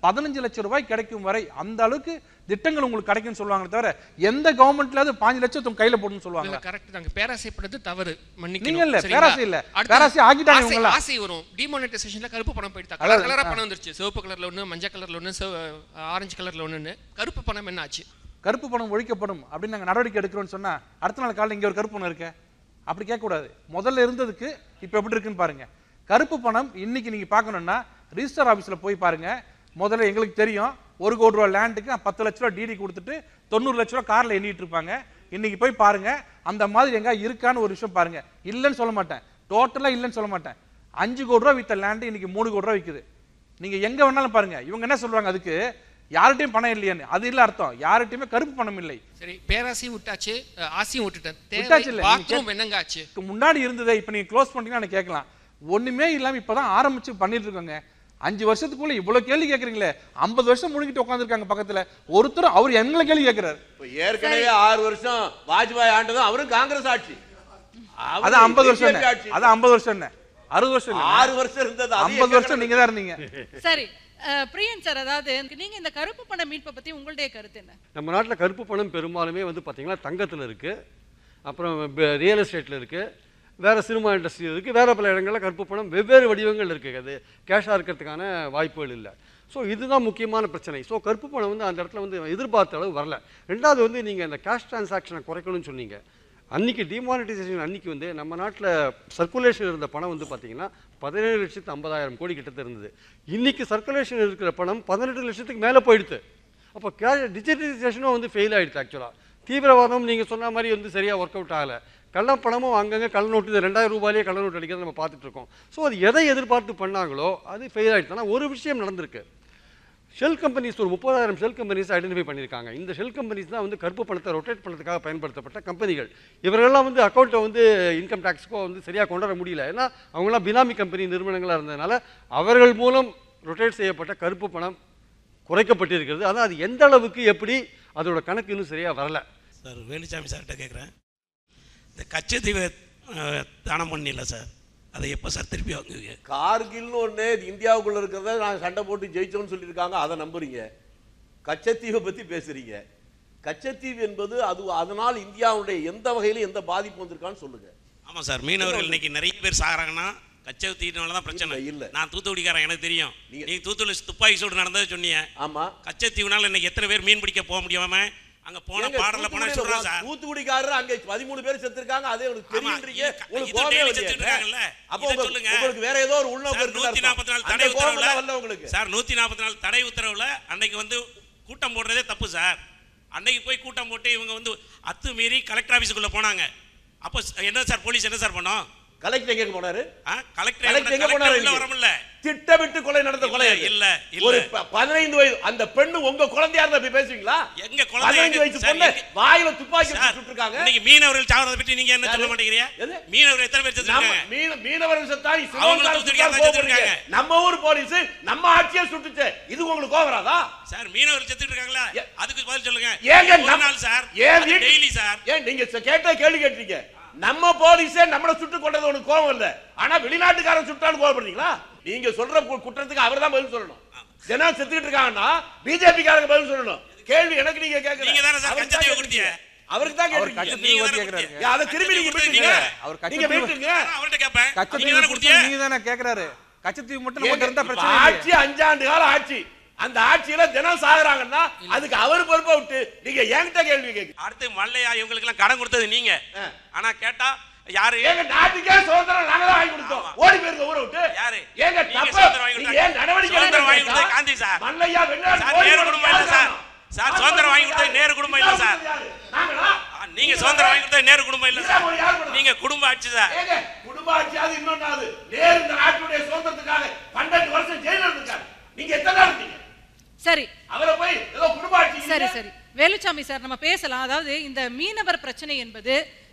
பதினஞ்சு லட்சம் ரூபாய் கிடைக்கும் வரை அந்த அளவுக்கு திட்டங்கள் உங்களுக்கு கிடைக்கும்னு சொல்லுவாங்களே தவிர எந்த கவர்மெண்ட்லாவது பாஞ்சு லட்சம் உங்க கையில போட்டுன்னு சொல்லுவாங்க கரெக்ட் தாங்க பேராசைப்படுறது தவறு மன்னிக்கணும் நீங்க இல்ல, சரிங்களா? பேராசை இல்ல. அடுத்து பேராசை ஆக்கிட்டாங்க ஆசை- இவங்கெல்லாம். ஆசை வரும் டிமானிட்டைசேஷன்ல கருப்பு பணம் போயிடுதா அதாவது, கலர் கலரா ஆ. பணம் வந்துருச்சு சிவப்பு கலர்ல ஒண்ணு மஞ்சள் கலர்ல ஒண்ணு ஆரஞ்சு கலர்ல ஒண்ணுன்னு கருப்பு பணம் என்ன ஆச்சு கருப்பு பணம் ஒழிக்கப்படும் அப்படின்னு நாங்க நடவடிக்கை எடுக்கிறோம்னு சொன்னா அடுத்த நாள் காலையில் இங்க ஒரு கருப்பு பணம் இருக்க அப்படி கேட்கக்கூடாது முதல்ல இருந்ததுக்கு இப்போ எப்படி இருக்குன்னு பாருங்க கருப்பு பணம் இன்னைக்கு நீங்க பார்க்கணும்னா ரிஜிஸ்டர் ஆபீஸ்ல போய் பாருங்க முதல்ல எங்களுக்கு தெரியும் ஒரு கோடி ரூபா லேண்டுக்கு பத்து லட்ச ரூபா டிடி கொடுத்துட்டு தொண்ணூறு லட்ச ரூபா கார்ல எண்ணிட்டு இருப்பாங்க இன்னைக்கு போய் பாருங்க அந்த மாதிரி எங்க இருக்கான்னு ஒரு விஷயம் பாருங்க இல்லைன்னு சொல்ல மாட்டேன் டோட்டலா இல்லைன்னு சொல்ல மாட்டேன் அஞ்சு கோடி ரூபா வித்த லேண்டு இன்னைக்கு மூணு கோடி ரூபா விக்குது நீங்க எங்க வேணாலும் பாருங்க இவங்க என்ன சொல்றாங்க அதுக்கு யார்கிட்டயும் பணம் இல்லையான்னு அது இல்ல அர்த்தம் யார்கிட்டயுமே கருப்பு பணம் இல்லை சரி பேராசையும் விட்டாச்சு அஹ், ஆசையும் விட்டுட்டேன் விட்டாச்சு தேவை இல்ல, நீங்க பாத்ரூம் என்னங்க ஆச்சு இதுக்கு முன்னாடி இருந்ததை இப்போ நீங்க க்ளோஸ் பண்ணிட்டீங்கன்னா எனக்கு கேட்கலாம் ஒண்ணுமே இல்லாம இப்பதான் ஆரம்பிச்சு பண்ணிட்டு இருக்கோங்க அஞ்சு வருஷத்துக்குள்ள இவ்வளவு கேள்வி கேட்குறீங்களே ஐம்பது வருஷம் முழுகிட்டு உட்காந்துருக்காங்க பக்கத்துல ஒருத்தர் அவர் எங்களை கேள்வி கேட்கிறாரு இப்ப ஏற்கனவே ஆறு வருஷம் வாஜ்பாய் ஆண்டதும் அவரும் காங்கிரஸ் ஆட்சி அவரு அது ஐம்பது வருஷம் BJP என்ன ஆட்சி. அது ஐம்பது வருஷம் என்ன அறுபது வருஷம் இல்ல ஆறு வருஷம் இருந்தது அது ஐம்பது எங்க வருஷம் நீங்க தான் இருந்தீங்க சரி அஹ், பிரியன் சார் அதாவது நீங்க இந்த கருப்பு பண மீட்பை பத்தி உங்களுடைய கருத்து என்ன நம்ம நாட்டில் கருப்பு பணம் பெரும்பாலுமே வந்து பார்த்தீங்கன்னா தங்கத்தில் இருக்குது அப்புறம் ரியல் எஸ்டேட்டில் இருக்குது வேறு சினிமா இண்டஸ்ட்ரி இருக்குது வேறு பல இடங்களில் கருப்பு பணம் வெவ்வேறு வடிவங்கள் இருக்குது அது கேஷாக இருக்கிறதுக்கான வாய்ப்புகள் இல்லை ஸோ இதுதான் முக்கியமான பிரச்சனை ஸோ கருப்பு பணம் வந்து அந்த இடத்துல வந்து எதிர்பார்த்த அளவு வரல ரெண்டாவது வந்து நீங்கள் இந்த கேஷ் டிரான்சாக்ஷனை குறைக்கணும்னு சொன்னீங்க அன்னைக்கு டிமானிட்டைசேஷன் அன்னைக்கு வந்து நம்ம நாட்டில் சர்க்குலேஷன் இருந்த பணம் வந்து பார்த்தீங்கன்னா பதினேழு லட்சத்து ஐம்பதாயிரம் கோடி கிட்டத்த இருந்தது இன்னைக்கு சர்க்குலேஷன் இருக்கிற பணம் பதினெட்டு லட்சத்துக்கு மேலே போயிடுது அப்போ கே டிஜிட்டலைசேஷனும் வந்து ஃபெயில் ஆயிடுச்சு ஆக்சுவலாக தீவிரவாதம் நீங்கள் சொன்ன மாதிரி வந்து சரியாக ஒர்க் அவுட் ஆகலை கள்ளப்பணமும் அங்கங்கே கள்ள நோட்டு இந்த ரெண்டாயிரம் ரூபாயிலே கள்ள நோட்டு அடிக்கிறத நம்ம பார்த்துட்டு இருக்கோம் ஸோ அது எதை எதிர்பார்த்து பண்ணாங்களோ அது ஃபெயில் ஆயிடுச்சு ஆனால் ஒரு விஷயம் நடந்திருக்கு ஷெல் கம்பெனிஸ் ஒரு முப்பதாயிரம் ஷெல் கம்பெனிஸ் ஐடென்டிஃபை பண்ணியிருக்காங்க இந்த ஷெல் கம்பெனிஸ் தான் வந்து கருப்பு பணத்தை ரொட்டேட் பண்ணுறதுக்காக பயன்படுத்தப்பட்ட கம்பெனிகள் இவரெல்லாம் வந்து அக்கௌண்ட்டை வந்து இன்கம் டேக்ஸ்க்கோ வந்து சரியாக கொண்டு வர முடியல ஏன்னா அவங்களாம் பினாமி கம்பெனி நிறுவனங்களாக இருந்ததுனால அவர்கள் மூலம் ரொட்டேட் செய்யப்பட்ட கருப்பு பணம் குறைக்கப்பட்டிருக்கிறது ஆனால் அது எந்த அளவுக்கு எப்படி அதோட கணக்கு இன்னும் சரியாக வரல சார் வேலுச்சாமி சார்கிட்ட கேட்குறேன் இந்த கச்சத்தீவை அஹ், தானம் பண்ணிடல சார் அதை எப்போ சார் திருப்பி வாங்குவீங்க கார்கில்னு ஒண்ணு இது இந்தியாவுக்குள்ள இருக்கிறத நான் சண்டை போட்டு ஜெயிச்சோம்னு சொல்லியிருக்காங்க அதை நம்புறீங்க கச்சத்தீவை பத்தி பேசுறீங்க கச்சத்தீவு என்பது அது அதனால் இந்தியாவுடைய எந்த வகையில எந்த பாதிப்பு வந்திருக்கான்னு சொல்லுங்க ஆமாம் சார் மீனவர்கள் இன்னைக்கு நிறைய பேர் சாகுறாங்கன்னா கச்சத்தீனால தான் பிரச்சனை இல்ல, இல்ல. நான் தூத்துக்குடிக்காரன் எனக்கு தெரியும் நீங்க- நீங்க தூத்துக்குடி துப்பாக்கி சூடு நடந்ததை சொன்னீங்க ஆமா கச்சத்தீவுனால இன்னைக்கு எத்தனை பேர் மீன் பிடிக்க போக முடியாம அங்க போன ஏங்க, பாடல போன தூத்துக்குடியில சொல்றேன் சார் தூத்துக்குடிக்காரர் அங்க பதிமூணு பேர் செத்துருக்காங்க அதே உங்களுக்கு ஆமா, தெரியுன்றீங்க இது- உங்களுக்கு இது கோபமே daily வரலையா? செத்துட்டு இருக்காங்கல்ல? அப்போ இதை உங்களுக்கு- சொல்லுங்க. உங்களுக்கு வேற ஏதோ ஒரு உள்நோக்கம் சார் இருக்குன்னு நூத்தி நாற்பத்தி நாலு அர்த்தம். தடை அந்த கோபம் உத்தரவுல தான் வரல உங்களுக்கு சார் நூத்தி நாற்பத்தி நாலு தடை உத்தரவுல அன்னைக்கு வந்து கூட்டம் போடுறதே தப்பு சார் அன்னைக்கு போய் கூட்டம் போட்டு இவங்க வந்து அத்துமீறி கலெக்டர் ஆபீஸுக்குள்ள போனாங்க அப்போ ஸ்- என்ன சார் போலீஸ் என்ன சார் பண்ணோம் கலெக்டர் எங்க போனாரு ஆ, கலெக்டர் கலெக்டர் எங்க கலெக்டர் போனாரு உள்ள இன்னைக்கு? வரமுல்ல திட்டமிட்டு கொலை நடந்த கொலை இல்ல, அது. இல்ல, இல்ல. ஒரு ப- பதினைந்து வயது அந்த பெண்ணு உங்க குழந்தையா இருந்தா போய் பேசுவீங்களா எங்க குழந்தை பதினைந்து எங்க- வயசு சார், பொண்ணு எங்க- வாயில துப்பாக்கி சார், வச்சு சுட்டிருக்காங்க இன்னைக்கு மீனவர்கள் சாவறதை பற்றி நீங்க என்ன சொல்ல யாரு? மாட்டேங்கிறீங்க எது? மீனவர்கள் எத்தனை பேர் நம்ம செத்துருக்காங்க மீன மீனவர்கள் செத்தா அவங்களும் சிவகார தூத்துக்குடியா சுட்டால் தான் கோவப்படுறீங்க. செத்துருக்காங்க. நம்ம ஊர் போலீஸ் நம்ம ஆட்சியை சுட்டுச்சு இது உங்களுக்கு கோவராதா சார் மீனவர்கள் செத்துட்டு இருக்காங்களா ஏ- அதுக்கு பதில் சொல்லுங்க ஏங்க ஒரு நம்ம- நாள் சார் ஏன் வீட்டு- டெய்லி சார் ஏன் நீங்க ச- கேட்ட கேள்வி கேட்டீங்க நம்ம போலீஸே நம்மள சுட்டு கொண்டது உனக்கு கோவம் இல்ல ஆனா வெளிநாட்டுக்காரன் சுட்டான்னு கோவப்படுறீங்களா நீங்க சொல்ற கு- குற்றத்துக்கு அவர் தான் பதில் சொல்லணும் ஜனம் செத்துக்கிட்டு இருக்காங்கன்னா பிஜேபி காரங்க பதில் சொல்லணும் கேள்வி எனக்கு நீங்க கேட்கல நீங்க தானே சார் அவருக்கு தான் கச்சத்தீவை கேட்டீங்க. கொடுத்தீங்க. அவருக்கு தான் அவர் கேட்டீங்க கச்சத்தீவு நீங்க பத்தி தானே கேக்குறாரு கொடுத்தீங்க. ஏன் அதை திரும்பி நீங்க கச்சத்தீவு மீட்டுங்க அவர் நீங்க கச்சத்தீவு- மீட்டுங்க நான் அவர்கிட்ட கேட்பேன் நீங்க கச்சத்தீவு தானே கொடுத்தது கொடுத்தீங்க நீங்க தானே கேக்குறாரு கச்சத்தீவு மட்டும் ஏங்க, நம்மகிட்ட இருந்தா இப்ப பிரச்சனை இல்லையே. ஆட்சி அஞ்சாண்டு கால ஆட்சி அந்த ஆட்சியில தினம் சாகுறாங்கன்னா அதுக்கு அவர் பொறுப்பை விட்டு நீங்க என்கிட்ட கேள்வி கேட்க அடுத்து மல்லையா இவங்களுக்கு எல்லாம் கடன் கொடுத்தது நீங்க ஆ. ஆனா கேட்டா யாரு ஏங்க நாட்டுக்கே சுதந்திரம் நாங்க தான் வாங்கி கொடுத்தோம் ஆமா. ஓடி போயிருக்க ஊரை விட்டு யாரு? ஏங்க நீங்க தப்பு சுதந்திரம் வாங்கி நீங்க கொடுத்தா- ஏன் நடவடிக்கை சுதந்திரம் வாங்கி எடுக்கல? கொடுத்தது காந்தி சார். மல்லையா வெளிநாட்டு சார், ஓடி நேரு போனது குடும்பம் இல்ல யாரு சார். காரணம்? சார், யாரு சுதந்திரம் வாங்கி யாரு? கொடுத்தது நேரு குடும்பம் இல்ல சார். யாரு? நாங்களா? ஆ, நீங்க சுதந்திரம் வாங்கி கொடுத்தது நேரு குடும்பம் இல்ல சார் இஸ்லாமிய யார் பண்ணா? நீங்க குடும்ப ஆட்சி சார் ஏங்க குடும்ப ஆட்சியாவது இன்னொன்னாவது நேரு இந்த நாட்டுடைய சுதந்திரத்துக்காக பன்னெண்டு வருஷம் ஜெயில இருந்திருக்காரு நீங்க எத்தனை நாள் இருந்தீங்க சரி அவரை போய் ஏதோ குடும்ப ஆட்சி சரி சரி வேலுச்சாமி சார் நம்ம பேசலாம் அதாவது இந்த மீனவர் பிரச்சனை என்பது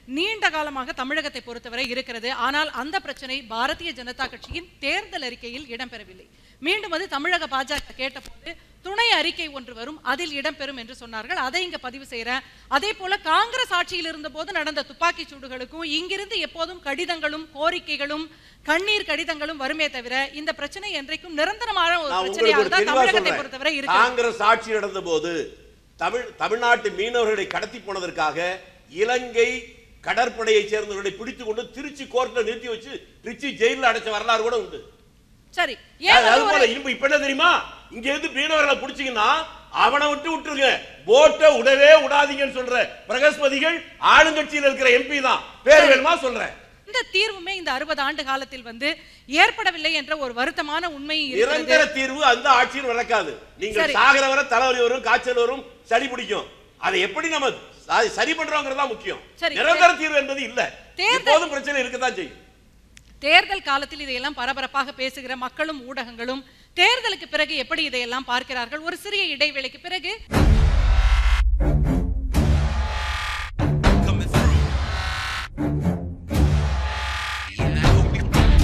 நீண்ட காலமாக தமிழகத்தை பொறுத்தவரை இருக்கிறது ஆனால் அந்த பிரச்சனை பாரதிய ஜனதா கட்சியின் தேர்தல் அறிக்கையில் இடம்பெறவில்லை மீண்டும் அது தமிழக பாஜக கேட்டபோது துணை அறிக்கை ஒன்று வரும் அதில் இடம்பெறும் என்று சொன்னார்கள் அதை இங்க பதிவு செய்யறேன் அதே போல காங்கிரஸ் ஆட்சியில் இருந்த போது நடந்த துப்பாக்கி சூடுகளுக்கும் இங்கிருந்து எப்போதும் கடிதங்களும் கோரிக்கைகளும் கண்ணீர் கடிதங்களும் வருமே தவிர இந்த பிரச்சனை என்றைக்கும் நிரந்தரமான ஒரு நான் உங்களுக்கு பிரச்சனையாக ஒரு தான் தெளிவா தமிழகத்தை சொல்றேன். பொறுத்தவரை இருக்கு காங்கிரஸ் ஆட்சி நடந்த போது தமிழ் தமிழ்நாட்டு மீனவர்களை கடத்தி போனதற்காக இலங்கை கடற்படையை சேர்ந்தவர்களை பிடித்துக் கொண்டு திருச்சி கோர்ட்ல நிறுத்தி வச்சு திருச்சி ஜெயிலில் அடைச்ச வரலாறு கூட உண்டு சரி ஏன் அது வந்து போல ஒரு- இப்ப இப்ப என்ன தெரியுமா இங்க இருந்து மீனவர்களை பிடிச்சீங்கன்னா அவனை விட்டு விட்டுருங்க போட்டை விடவே விடாதீங்கன்னு சொல்ற பிரகஸ்பதிகள் ஆளுங்கட்சியில் இருக்கிற எம்பி தான் பேர் வேணுமா சொல்றேன் இந்த தீர்வுமே இந்த அறுபது ஆண்டு காலத்தில் வந்து ஏற்படவில்லை என்ற ஒரு வருத்தமான உண்மை இருக்கிறது நிரந்தர தீர்வு அந்த ஆட்சியில் நடக்காது நீங்க சரி. சாகிற வரை தலைவலி வரும் காய்ச்சல் வரும் சளி பிடிக்கும் அதை எப்படி நம்ம ச- சரி பண்றோங்கிறது தான் முக்கியம் சரி. நிரந்தர தீர்வு என்பது இல்ல தேர்தல்- எப்போதும் பிரச்சனை இருக்கத்தான் செய்யும் தேர்தல் காலத்தில் இதையெல்லாம் பரபரப்பாக பேசுகிற மக்களும் ஊடகங்களும் தேர்தலுக்கு பிறகு எப்படி இதையெல்லாம் பார்க்கிறார்கள் ஒரு சிறிய இடைவேளைக்கு பிறகு coming through. Yeah, I hope you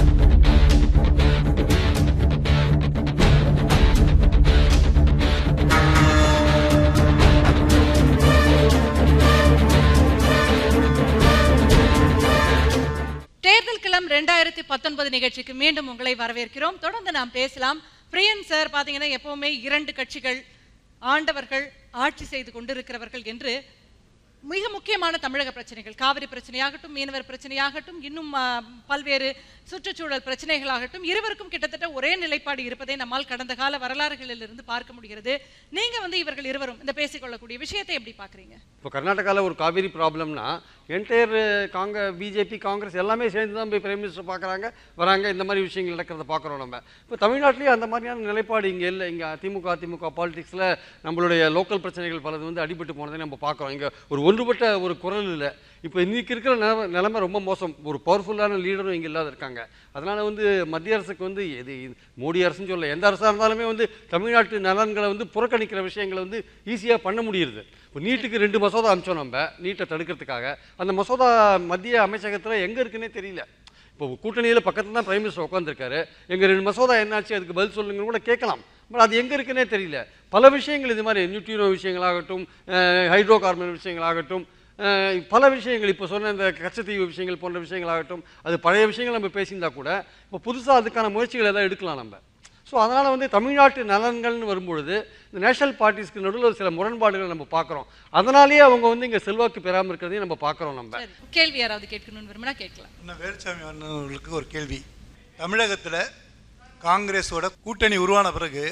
தேர்தல் கிளம் ரெண்டாயிரத்தி பத்தொன்பது நிகழ்ச்சிக்கு மீண்டும் உங்களை வரவேற்கிறோம் தொடர்ந்து நாம் பேசலாம் பிரியன் சார் பாத்தீங்கன்னா எப்பவுமே இரண்டு கட்சிகள் ஆண்டவர்கள் ஆட்சி செய்து கொண்டிருக்கிறவர்கள் என்று மிக முக்கியமான தமிழக பிரச்சனைகள் காவிரி பிரச்சனையாகட்டும் மீனவர் பிரச்சனையாகட்டும் இன்னும் ஆ, பல்வேறு சுற்றுச்சூழல் பிரச்சனைகளாகட்டும் இருவருக்கும் கிட்டத்தட்ட ஒரே நிலைப்பாடு இருப்பதை நம்மால் கடந்த கால வரலாறுகளில் இருந்து பார்க்க முடிகிறது நீங்க வந்து இவர்கள் இருவரும் இந்த பேசிக்கொள்ளக்கூடிய விஷயத்தை எப்படி பாக்குறீங்க இப்போ கர்நாடகாவில் ஒரு காவேரி ப்ராப்ளம்னா என்டையர் காங்க பிஜேபி காங்கிரஸ் எல்லாமே சேர்ந்து தான் போய் பிரைம் மினிஸ்டர் பார்க்குறாங்க வராங்க இந்த மாதிரி விஷயங்கள் நடக்கிறத பார்க்குறோம் நம்ம இப்போ தமிழ்நாட்டிலேயே அந்த மாதிரியான நிலைப்பாடு இங்கே இல்லை இங்கே திமுக அதிமுக பாலிடிக்ஸில் நம்மளுடைய லோக்கல் பிரச்சனைகள் பலது வந்து அடிபட்டு போனதை நம்ம பார்க்குறோம் இங்கே ஒரு ஒன்றுபட்ட ஒரு குரல் இல்லை இப்போ இன்னைக்கு இருக்கிற நிலைமை நிலைமை ரொம்ப மோசம் ஒரு பவர்ஃபுல்லான லீடரும் இங்கே இல்லாத இருக்காங்க அதனால் வந்து மத்திய அரசுக்கு வந்து எது இது மோடி அரசுன்னு சொல்ல எந்த அரசாக இருந்தாலுமே வந்து தமிழ்நாட்டு நலன்களை வந்து புறக்கணிக்கிற விஷயங்களை வந்து ஈஸியாக பண்ண முடியுது இப்போ நீட்டுக்கு ரெண்டு மசோதா அமிச்சோம் நம்ம நீட்டை தடுக்கிறதுக்காக அந்த மசோதா மத்திய அமைச்சகத்தில் எங்கே இருக்குன்னே தெரியல இப்போ கூட்டணியில் பக்கத்தில் தான் பிரைம் மினிஸ்டர் உட்காந்துருக்காரு எங்கள் ரெண்டு மசோதா என்னாச்சு அதுக்கு பதில் சொல்லுங்கன்னு கூட கேட்கலாம் பட் அது எங்கே இருக்குன்னே தெரியல பல விஷயங்கள் இது மாதிரி நியூட்ரினோ விஷயங்களாகட்டும் ஹைட்ரோ கார்பன் விஷயங்களாகட்டும் அஹ், பல விஷயங்கள் இப்போ சொன்ன இந்த கச்சத்தீவு விஷயங்கள் போன்ற விஷயங்களாகட்டும் அது பழைய விஷயங்கள் நம்ம பேசியிருந்தா கூட இப்போ புதுசாக அதுக்கான முயற்சிகள் எல்லாம் எடுக்கலாம் நம்ம ஸோ அதனால் வந்து தமிழ்நாட்டு நலன்கள்னு வரும்பொழுது இந்த நேஷனல் பார்ட்டிஸ்க்கு நடுவில் ஒரு சில முரண்பாடுகள் நம்ம பார்க்குறோம் அதனாலேயே அவங்க வந்து இங்கே செல்வாக்கு பெறாமல் இருக்கிறதையும் நம்ம பார்க்குறோம் நம்ம சரி, கேள்வி யாராவது கேட்கணும்னு விரும்பினா கேட்கலாம் அண்ணா வேலுச்சாமி அண்ணனுக்கு ஒரு கேள்வி தமிழகத்தில் காங்கிரஸோட கூட்டணி உருவான பிறகு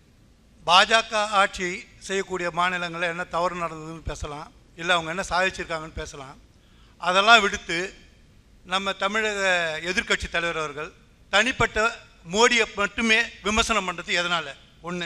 பாஜக ஆட்சி செய்யக்கூடிய மாநிலங்களில் என்ன தவறு நடந்ததுன்னு பேசலாம் இல்லை அவங்க என்ன சாதிச்சிருக்காங்கன்னு பேசலாம் அதெல்லாம் விடுத்து நம்ம தமிழக எதிர்க்கட்சி தலைவர் அவர்கள் தனிப்பட்ட மோடியை மட்டுமே விமர்சனம் பண்ணுறது எதனால் ஒன்று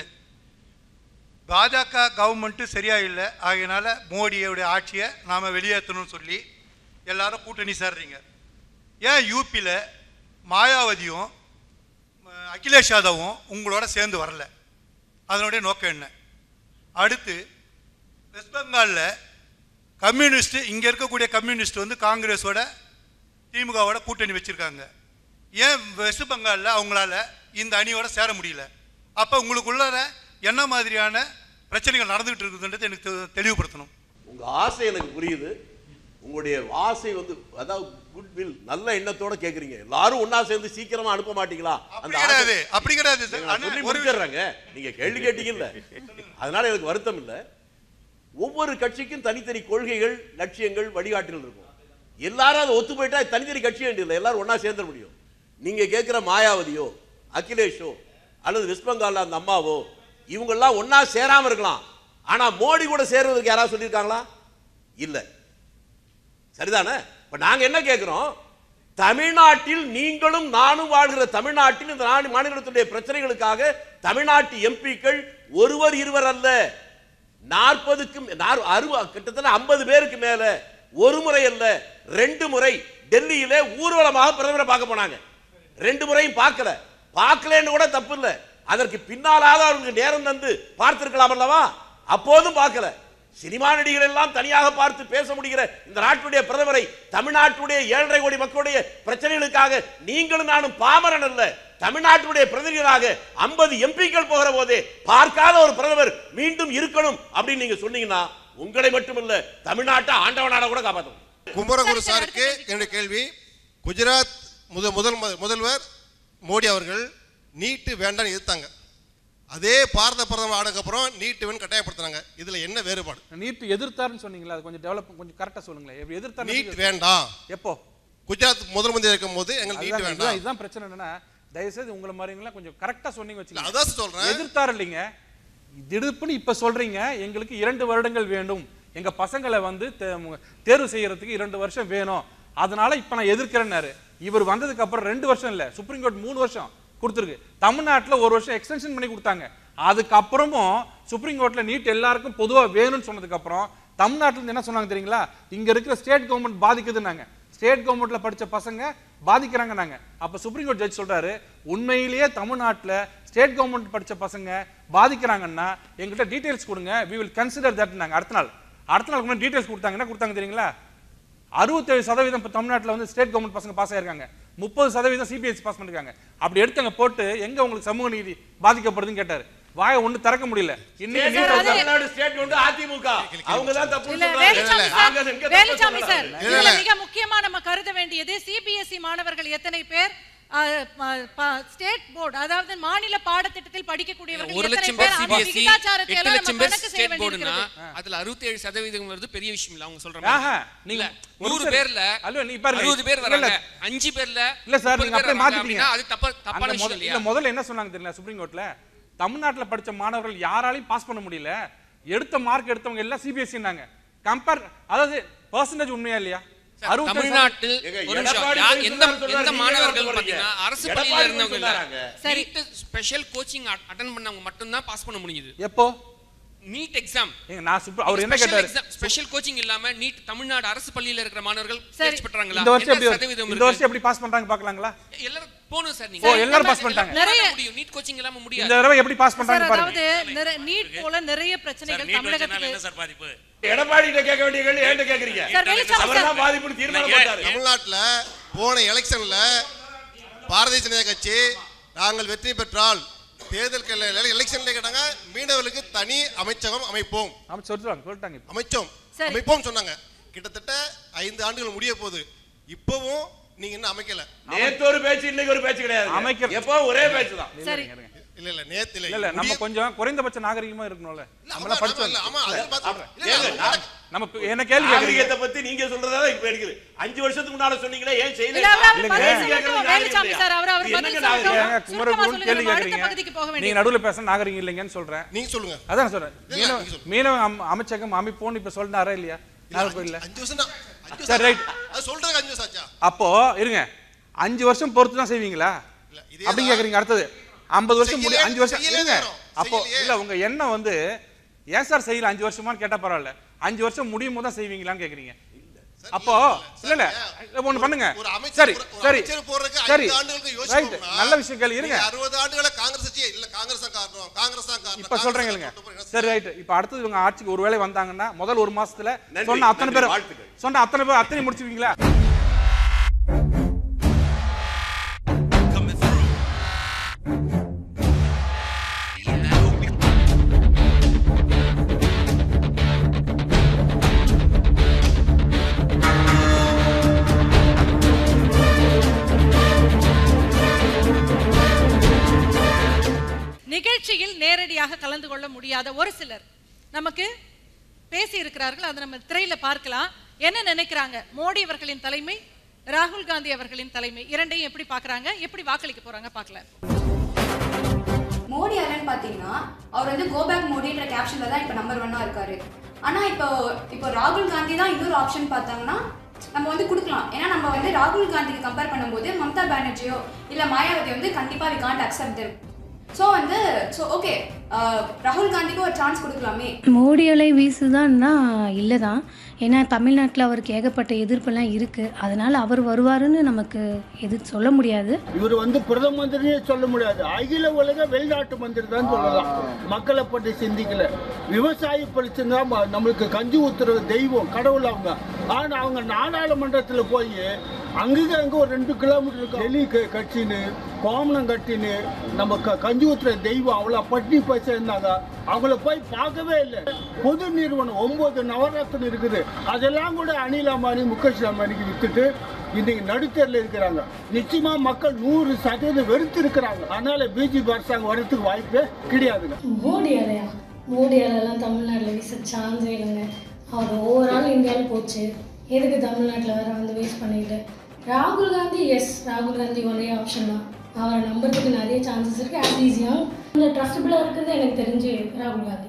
பாஜக கவர்மெண்ட்டு சரியா இல்லை ஆகையினால மோடியோடைய ஆட்சியை நாம் வெளியேற்றணும்னு சொல்லி எல்லாரும் கூட்டணி சேர்றீங்க ஏன் யூபியில் மாயாவதியும் அஹ், அகிலேஷ் யாதவும் உங்களோட சேர்ந்து வரல அதனுடைய நோக்கம் என்ன அடுத்து வெஸ்ட் பெங்காலில் கம்யூனிஸ்ட் இங்கே இருக்கக்கூடிய கம்யூனிஸ்ட் வந்து காங்கிரஸோட திமுகவோட கூட்டணி வச்சுருக்காங்க ஏன் வெஸ்ட் பெங்காலில் அவங்களால இந்த அணியோட சேர முடியல அப்போ உங்களுக்குள்ளார என்ன மாதிரியான பிரச்சனைகள் நடந்துகிட்டு இருக்குதுன்றது எனக்கு தெ- தெளிவுபடுத்தணும் உங்க ஆசை எனக்கு புரியுது உங்களுடைய ஆசை வந்து அதாவது குட் வில் நல்ல எண்ணத்தோட கேக்குறீங்க எல்லாரும் ஒண்ணா சேர்ந்து சீக்கிரமா அனுப்ப மாட்டீங்களா அப்படி கிடையாது அப்படி கிடையாது சார். நான் அண்ணா, சொல்லி ஒரு முடிச்சிடுறேங்க நீங்க கேள்வி கேட்டீங்கல்ல அதனால எனக்கு வருத்தம் இல்ல ஒவ்வொரு கட்சிக்கும் தனித்தனி கொள்கைகள் லட்சியங்கள் வழிகாட்டுகள் இருக்கும் எல்லாரும் அதை ஒத்து போயிட்டா தனித்தனி கட்சி வேண்டியதில்லை எல்லாரும் ஒண்ணா சேர்ந்துட முடியும் நீங்க கேட்கிற மாயாவதியோ அகிலேஷோ அல்லது வெஸ்ட் பெங்கால்ல அந்த அம்மாவோ இவங்கெல்லாம் ஒண்ணா சேராம இருக்கலாம் ஆனா மோடி கூட சேர்வதற்கு யாராவது சொல்லியிருக்காங்களா இல்ல சரிதானே இப்ப நாங்க என்ன கேட்கிறோம் தமிழ்நாட்டில் நீங்களும் நானும் வாழ்கிற தமிழ்நாட்டில் இந்த நாடு மாநிலத்துடைய பிரச்சனைகளுக்காக தமிழ்நாட்டு எம்பிக்கள் ஒருவர் இருவர் அல்ல நாற்பதுக்கும் கிட்டத்தட்ட ஐம்பது பேருக்கு மேல ஒரு முறை அல்ல ரெண்டு முறை டெல்லியிலே ஊர்வலமாக பிரதமரை பார்க்க போனாங்க ரெண்டு முறையும் பார்க்கல பார்க்கலன்னு கூட தப்பு இல்ல அதற்கு பின்னாலாவது அவர்களுக்கு நேரம் தந்து பார்த்திருக்கலாம் அல்லவா அப்போதும் பார்க்கல சினிமா நடிகர் எல்லாம் தனியாக பார்த்து பேச முடிகிற இந்த நாட்டுடைய பிரதமரை தமிழ்நாட்டுடைய ஏழரை கோடி மக்களுடைய பிரச்சனைகளுக்காக நீங்களும் நானும் பாமரன் அல்ல தமிழ்நாட்டுடைய பிரதிநிதிகளாக 50 எம்பிக்கள் போகிற போதே பார்க்காத ஒரு பிரதமர் மீண்டும் இருக்கணும் அப்படின்னு நீங்க சொன்னீங்கன்னா உங்களை மட்டுமல்ல தமிழ்நாட்டை ஆண்டவனாட கூட காப்பாற்றும் குமரகுரு சரி, சரி, சாருக்கு அடுத்த கேள்வி. என்னுடைய கேள்வி குஜராத் முத முதல் ம- முதல்வர் மோடி அவர்கள் நீட்டு வேண்டாம்னு எதிர்த்தாங்க அதே பாரத பிரதமர் ஆனதுக்கப்புறம் நீட்டு வேணும் கட்டாயப்படுத்துனாங்க இதுல என்ன வேறுபாடு நீட் எதிர்த்தாருன்னு சொன்னீங்களா அது கொஞ்சம் டெவலப் கொஞ்சம் கரெக்டா சொல்லுங்களேன் எப்படி எதிர்த்தாரு நீட் வேண்டாம் எப்போ குஜராத் முதல் மந்திரி இருக்கும் போது எங்களுக்கு நீட் அதுதான் வேண்டாம் இதுதான் இதுதான் பிரச்சனை என்னன்னா தயவுசெய்து உங்களை மாதிரிங்களா கொஞ்சம் கரெக்டா சொன்னீங்க இல்ல, வச்சுக்கோங்க அதான் சொல்றேன் எதிர்த்தாரு இல்லைங்க திடுப்புன்னு இப்ப சொல்றீங்க எங்களுக்கு இரண்டு வருடங்கள் வேண்டும் எங்க பசங்களை வந்து தே- தேர்வு செய்யறதுக்கு இரண்டு வருஷம் வேணும் அதனால இப்ப நான் எதிர்க்கிறேன்னாரு இவர் வந்ததுக்கு அப்புறம் ரெண்டு வருஷம் இல்ல சுப்ரீம் கோர்ட் மூணு வருஷம் கொடுத்துருக்கு தமிழ்நாட்டுல ஒரு வருஷம் எக்ஸ்டென்ஷன் பண்ணி கொடுத்தாங்க அதுக்கப்புறமும் சுப்ரீம் கோர்ட்ல நீட் எல்லாருக்கும் பொதுவா வேணும்னு சொன்னதுக்கு அப்புறம் தமிழ்நாட்டுல இருந்து என்ன சொன்னாங்க தெரியுங்களா இங்க இருக்கிற ஸ்டேட் கவர்மெண்ட் பாதிக்குதுன்னாங்க ஸ்டேட் கவர்மெண்ட்ல படிச்ச பசங்க பாதிக்கிறாங்க நாங்க அப்ப சுப்ரீம் கோர்ட் ஜட்ஜ் சொல்றாரு உண்மையிலேயே தமிழ்நாட்டுல ஸ்டேட் கவர்மெண்ட் படிச்ச பசங்க பாதிக்கிறாங்கன்னா எங்கிட்ட டீடைல்ஸ் கொடுங்க we will கன்சிடர் தட் நாங்க அடுத்த நாள் அடுத்த நாள் முன்னாடி டீடைல்ஸ் கொடுத்தாங்க என்ன கொடுத்தாங்க தெரியுங்களா அறுபத்தேழு சதவீதம் இப்போ தமிழ்நாட்டுல வந்து ஸ்டேட் கவர்மெண்ட் பசங்க பாஸ் ஆயிருக்காங்க முப்பது சதவீதம் சிபிஎஸ்சி பாஸ் பண்ணிருக்காங்க அப்படி எடுத்தங்க போட்டு எங்க உங்களுக்கு சமூக நீதி பாதிக்கப்படுதுன்னு கேட்டாரு வாயை ஒண்ணு திறக்க முடியல இன்னைக்கு சார், நீட் அது- தமிழ்நாடு ஸ்டேட் வந்து அதிமுக அவங்க தான் தப்பு இல்ல சொல்றாங்க. வேலுச்சாமி நாங்க சார் எங்க தப்பு வேலுச்சாமி சார் சொல்லல. இதுல மிக முக்கியமா நம்ம கருத வேண்டியது சிபிஎஸ்இ மாணவர்கள் எத்தனை பேர் ஸ்டேட் போர்டு அதாவது மாநில பாடத்திட்டத்தில் படிக்கக்கூடியவர்கள் ஒரு எத்தனை லட்சம் பேர் பேர் அந்த சிபிஎஸ்சி விகிதாச்சாரத்தை எட்டு எல்லாம் லட்சம் நம்ம பேர் கணக்கு செய்ய ஸ்டேட் போர்டுனா வேண்டியிருக்கிறது அதுல அறுபத்தி ஏழு சதவீதம் வருது பெரிய விஷயம் இல்ல அவங்க சொல்ற ஆஹா, மாதிரி நீங்க இல்ல ஒரு நூறு நிமிஷம் பேர்ல அல்ல, நீ பாருங்க. அறுபது பேர் இல்ல, வராங்க இல்ல. அஞ்சு பேர்ல இல்ல சார் முப்பது நீங்க பேர் அப்படியே வராங்க மாத்திட்டீங்க அப்படின்னா அது தப்பா தப்பான அந்த விஷயம் முத- இல்லையா இல்ல முதல்ல என்ன சொன்னாங்க தெரியல சுப்ரீம் கோர்ட்ல தமிழ்நாட்டுல படிச்ச மாணவர்கள் யாராலையும் பாஸ் பண்ண முடியல எடுத்த மார்க் எடுத்தவங்க எல்லாம் சிபிஎஸ்சினாங்க கம்பேர் அதாவது பெர்சன்டேஜ் உண்மையா இல்லையா சார், அறுபத்தேழு தமிழ்நாட்டில் ஏங்க, ஒரு நிமிஷம் எடப்பாடி யா- போய் எந்த சொன்னாரு, எந்த சொன்னாரு, மாணவர்கள் நீங்க பாத்தீங்கன்னா சொல்றீங்க. அரசு எடப்பாடி பள்ளியில போய் இருந்தவங்க இல்ல சொன்னாராங்க. சரி. நீட் ஸ்பெஷல் கோச்சிங் அட்டன் பண்ணவங்க மட்டும்தான் பாஸ் பண்ண முடியுது எப்போ நீட் எக்ஸாம் ஏங்க நான் சுப்ர அவர் என்ன கேட்டாரு ஸ்பெஷல் கோச்சிங் இல்லாம நீட் தமிழ்நாடு அரசு பள்ளியில இருக்கிற மாணவர்கள் சரி. தேர்ச்சி பெற்றாங்களா இந்த வருஷம் என்ன எப்படி சதவீதம் இந்த இருக்கு வருஷம் எப்படி பாஸ் பண்றாங்க பாக்கலாங்களா எல்லாரும் போணும் சார் ஓ, நீங்க எல்லாரும் pass பண்ணிட்டாங்க. நிறைய- முடியும் நீட் கோச்சிங் இல்லாம இந்த முடியாது தடவை எப்படி பாஸ் சார் பண்றாங்க பாருங்க அதாவது நிறை- நீட் போல நிறைய சார் பிரச்சனைகள் நீட் வச்சனால தமிழகத்துக்கு என்ன சார் பாதிப்பு எடப்பாடி கிட்ட கேட்க வேண்டிய கேள்வி என்கிட்ட கேக்குறீங்க சார் வேலுச்சாமி அவர் சார் தான் பாதிப்புன்னு தீர்மானம் இல்ல, போட்டாரு தமிழ்நாட்டுல போன எலெக்ஷன்ல பாரதிய ஜனதா கட்சி நாங்கள் வெற்றி பெற்றால் தேர்தல் எலெக்ஷன்ல கேட்டாங்க மீனவர்களுக்கு தனி அமைச்சகம் அமைப்போம் ஆமா சொல்லிட்டாங்க சொல்லிட்டாங்க இப்ப. அமைச்சோம் சரி. அமைப்போம் சொன்னாங்க கிட்டத்தட்ட ஐந்து ஆண்டுகள் முடிய போகுது இப்பவும் நீங்க இன்னும் அமைக்கல நேத்து ஒரு பேச்சு இன்னைக்கு ஒரு பேச்சு கிடையாது அமைக்க- எப்போ ஒரே பேச்சு தான் சரி இருங்க. இல்ல இல்ல நேத்து இல்ல இல்ல நம்ம முடிய- கொஞ்சம் குறைந்தபட்ச நாகரிகமா இருக்கணும்ல இல்ல, நம்மள ஆமா, படிச்சோம் இல்ல, ஆமா, அது பார்த்து- இல்ல, ஏங்க, இல்ல, நான் நம்ம இப்ப என்ன கேள்வி கேக்குறீங்க நாகரிகத்தை பத்தி நீங்க சொல்றதா இப்ப எடுக்குது அஞ்சு வருஷத்துக்கு முன்னால சொன்னீங்களே ஏன் செய்யல இல்ல, அவர் அவர் இல்லைங்க. பதில் கேள்வி சொல்லட்டும். கேட்கறது வேலுச்சாமி நாகரிகம் சார், அவர் அவர் இது பதில் என்னங்க சொல்லட்டும். நாகரிகம்? ஏங்க, குமரகுரு சுருக்கமா கேள்வி சொல்லுங்க, அடுத்த கேக்குறீங்க பகுதிக்கு போக நீங்க வேண்டியது. நடுவுல பேச நாகரிகம் இல்லைங்கன்னு சொல்றேன் நீங்க சொல்லுங்க அதான் சொல்றேன் இல்ல, மீனவ நீங்க சொல்லுங்க. மீனவ அம்- அமைச்சகம் அமைப்போன்னு இப்ப சொல்றாரா இல்லையா நாகர்கோயில்ல அஞ்சு வருஷம் தான் அஞ்சு சரி, வருஷம் right. அது சொல்றதுக்கு அஞ்சு வருஷம் ஆச்சா அப்போ இருங்க அஞ்சு வருஷம் பொறுத்து தான் செய்வீங்களா இல்ல, இதே அப்படி தான். கேக்குறீங்க அடுத்தது ஐம்பது வருஷம் முடி செய்யலையே- அஞ்சு வருஷம் செய்யலையே இருங்க நேரம். அப்போ செய்யலையே. இல்ல உங்க எண்ணம் வந்து ஏன் சார் செய்யல அஞ்சு வருஷமான்னு கேட்டா பரவாயில்ல அஞ்சு வருஷம் முடியும் போது தான் செய்வீங்களான்னு கேக்குறீங்க சார், அப்போ இல்ல, இல்ல இல்ல சார், இல்ல, ஒண்ணு பண்ணுங்க ஒரு அமைச்சர் சரி ஒரு- ஒரு சரி அமைச்சர் போறதுக்கு சரி ஐந்து ஆண்டுகளுக்கு ரைட் யோசிப்போம்னா, நல்ல விஷயம் கேள்வி இருங்க நீங்க அறுபது ஆண்டுகளா காங்கிரஸ் ஆட்சியே இல்ல காங்கிரஸ் தான் காரணம் காங்கிரஸ் தான் காரணம் இப்ப காங்கிரஸ் சொல்றேங்க தான் இல்லைங்க கொண்டு போய் என்ன சரி ரைட் இப்ப அடுத்தது இவங்க ஆட்சிக்கு ஒருவேளை வந்தாங்கன்னா முதல் ஒரு மாசத்துல நன்றி, சொன்ன அத்தனை நன்றி, பேர் வாழ்த்துக்கள். சொன்ன அத்தனை பேர் அத்தனை முடிச்சுவீங்களா coming through. And I hope you நிகழ்ச்சியில் நேரடியாக கலந்து கொள்ள முடியாத ஒரு சிலர் நமக்கு பேசி இருக்கிறார்கள் அதை நம்ம திரையில பார்க்கலாம் என்ன நினைக்கிறாங்க மோடி அவர்களின் தலைமை ராகுல் காந்தி அவர்களின் தலைமை இரண்டையும் எப்படி பார்க்கறாங்க எப்படி வாக்களிக்க போறாங்க பார்க்கலாம் மோடி யாருன்னு பார்த்தீங்கன்னா அவர் வந்து கோபேக் மோடின்ற கேப்ஷனில் தான் இப்போ நம்பர் ஒன்னாக இருக்காரு ஆனால் இப்போ இப்போ ராகுல் காந்தி தான் இன்னொரு ஆப்ஷன் பார்த்தாங்கன்னா நம்ம வந்து கொடுக்கலாம் ஏன்னா நம்ம வந்து ராகுல் காந்திக்கு கம்பேர் பண்ணும்போது மம்தா பானர்ஜியோ இல்லை மாயாவதி வந்து கண்டிப்பாக we can't accept them so வந்து ஸோ ஓகே ராகுல் காந்திக்கு ஒரு சான்ஸ் கொடுக்கலாமே மோடி அலை வீசுதான்னா இல்லை தான் ஏன்னா தமிழ்நாட்டில் அவருக்கு ஏகப்பட்ட எதிர்ப்பெல்லாம் இருக்குது அதனால் அவர் வருவாருன்னு நமக்கு எது சொல்ல முடியாது இவர் வந்து பிரதம மந்திரியே சொல்ல முடியாது அகில உலக வெளிநாட்டு மந்திரி தான் சொல்லலாம் மக்களை பற்றி சிந்திக்கல விவசாய பிரச்சனை தான் ம- நம்மளுக்கு கஞ்சி ஊத்துற தெய்வம் கடவுள் அவங்க ஆனா அவங்க நாடாளுமன்றத்தில் போய் அங்கங்க அங்க ஒரு ரெண்டு கிலோமீட்டர் இருக்கு டெல்லி க- கட்சின்னு கோமனம் கட்டின்னு நம்ம க கஞ்சி ஊத்துற தெய்வம் அவ்வளோ பட்டி பைசா இருந்தாங்க அவங்கள போய் பார்க்கவே இல்லை பொது நிறுவனம் ஒன்பது நவரத்னம் இருக்குது அதெல்லாம் கூட அனில் அம்பானி முகேஷ் அம்பானிக்கு வித்துட்டு இன்னைக்கு நடுத்தரில் இருக்கிறாங்க நிச்சயமா மக்கள் நூறு சதவீதம் வெறுத்து இருக்கிறாங்க அதனால பிஜேபி அரசாங்கம் வர்றதுக்கு வாய்ப்பே கிடையாதுங்க மோடி அலையா மோடி அலையெல்லாம் தமிழ்நாட்டில் வீச சான்ஸே இல்லைங்க அவர் ஓவரால் இந்தியாவில் போச்சு எதுக்கு தமிழ்நாட்டில் வேற வந்து வேஸ்ட் பண்ணிட்டு ராகுல் காந்தி எஸ் ராகுல் காந்தி ஒரே ஆப்ஷன் தான் அவரை நம்புறதுக்கு நிறைய சான்சஸ் இருக்குது ஆஸ் ஈஸியாக இந்த ட்ரஸ்டபுளாக இருக்கிறது எனக்கு தெரிஞ்சு ராகுல் காந்தி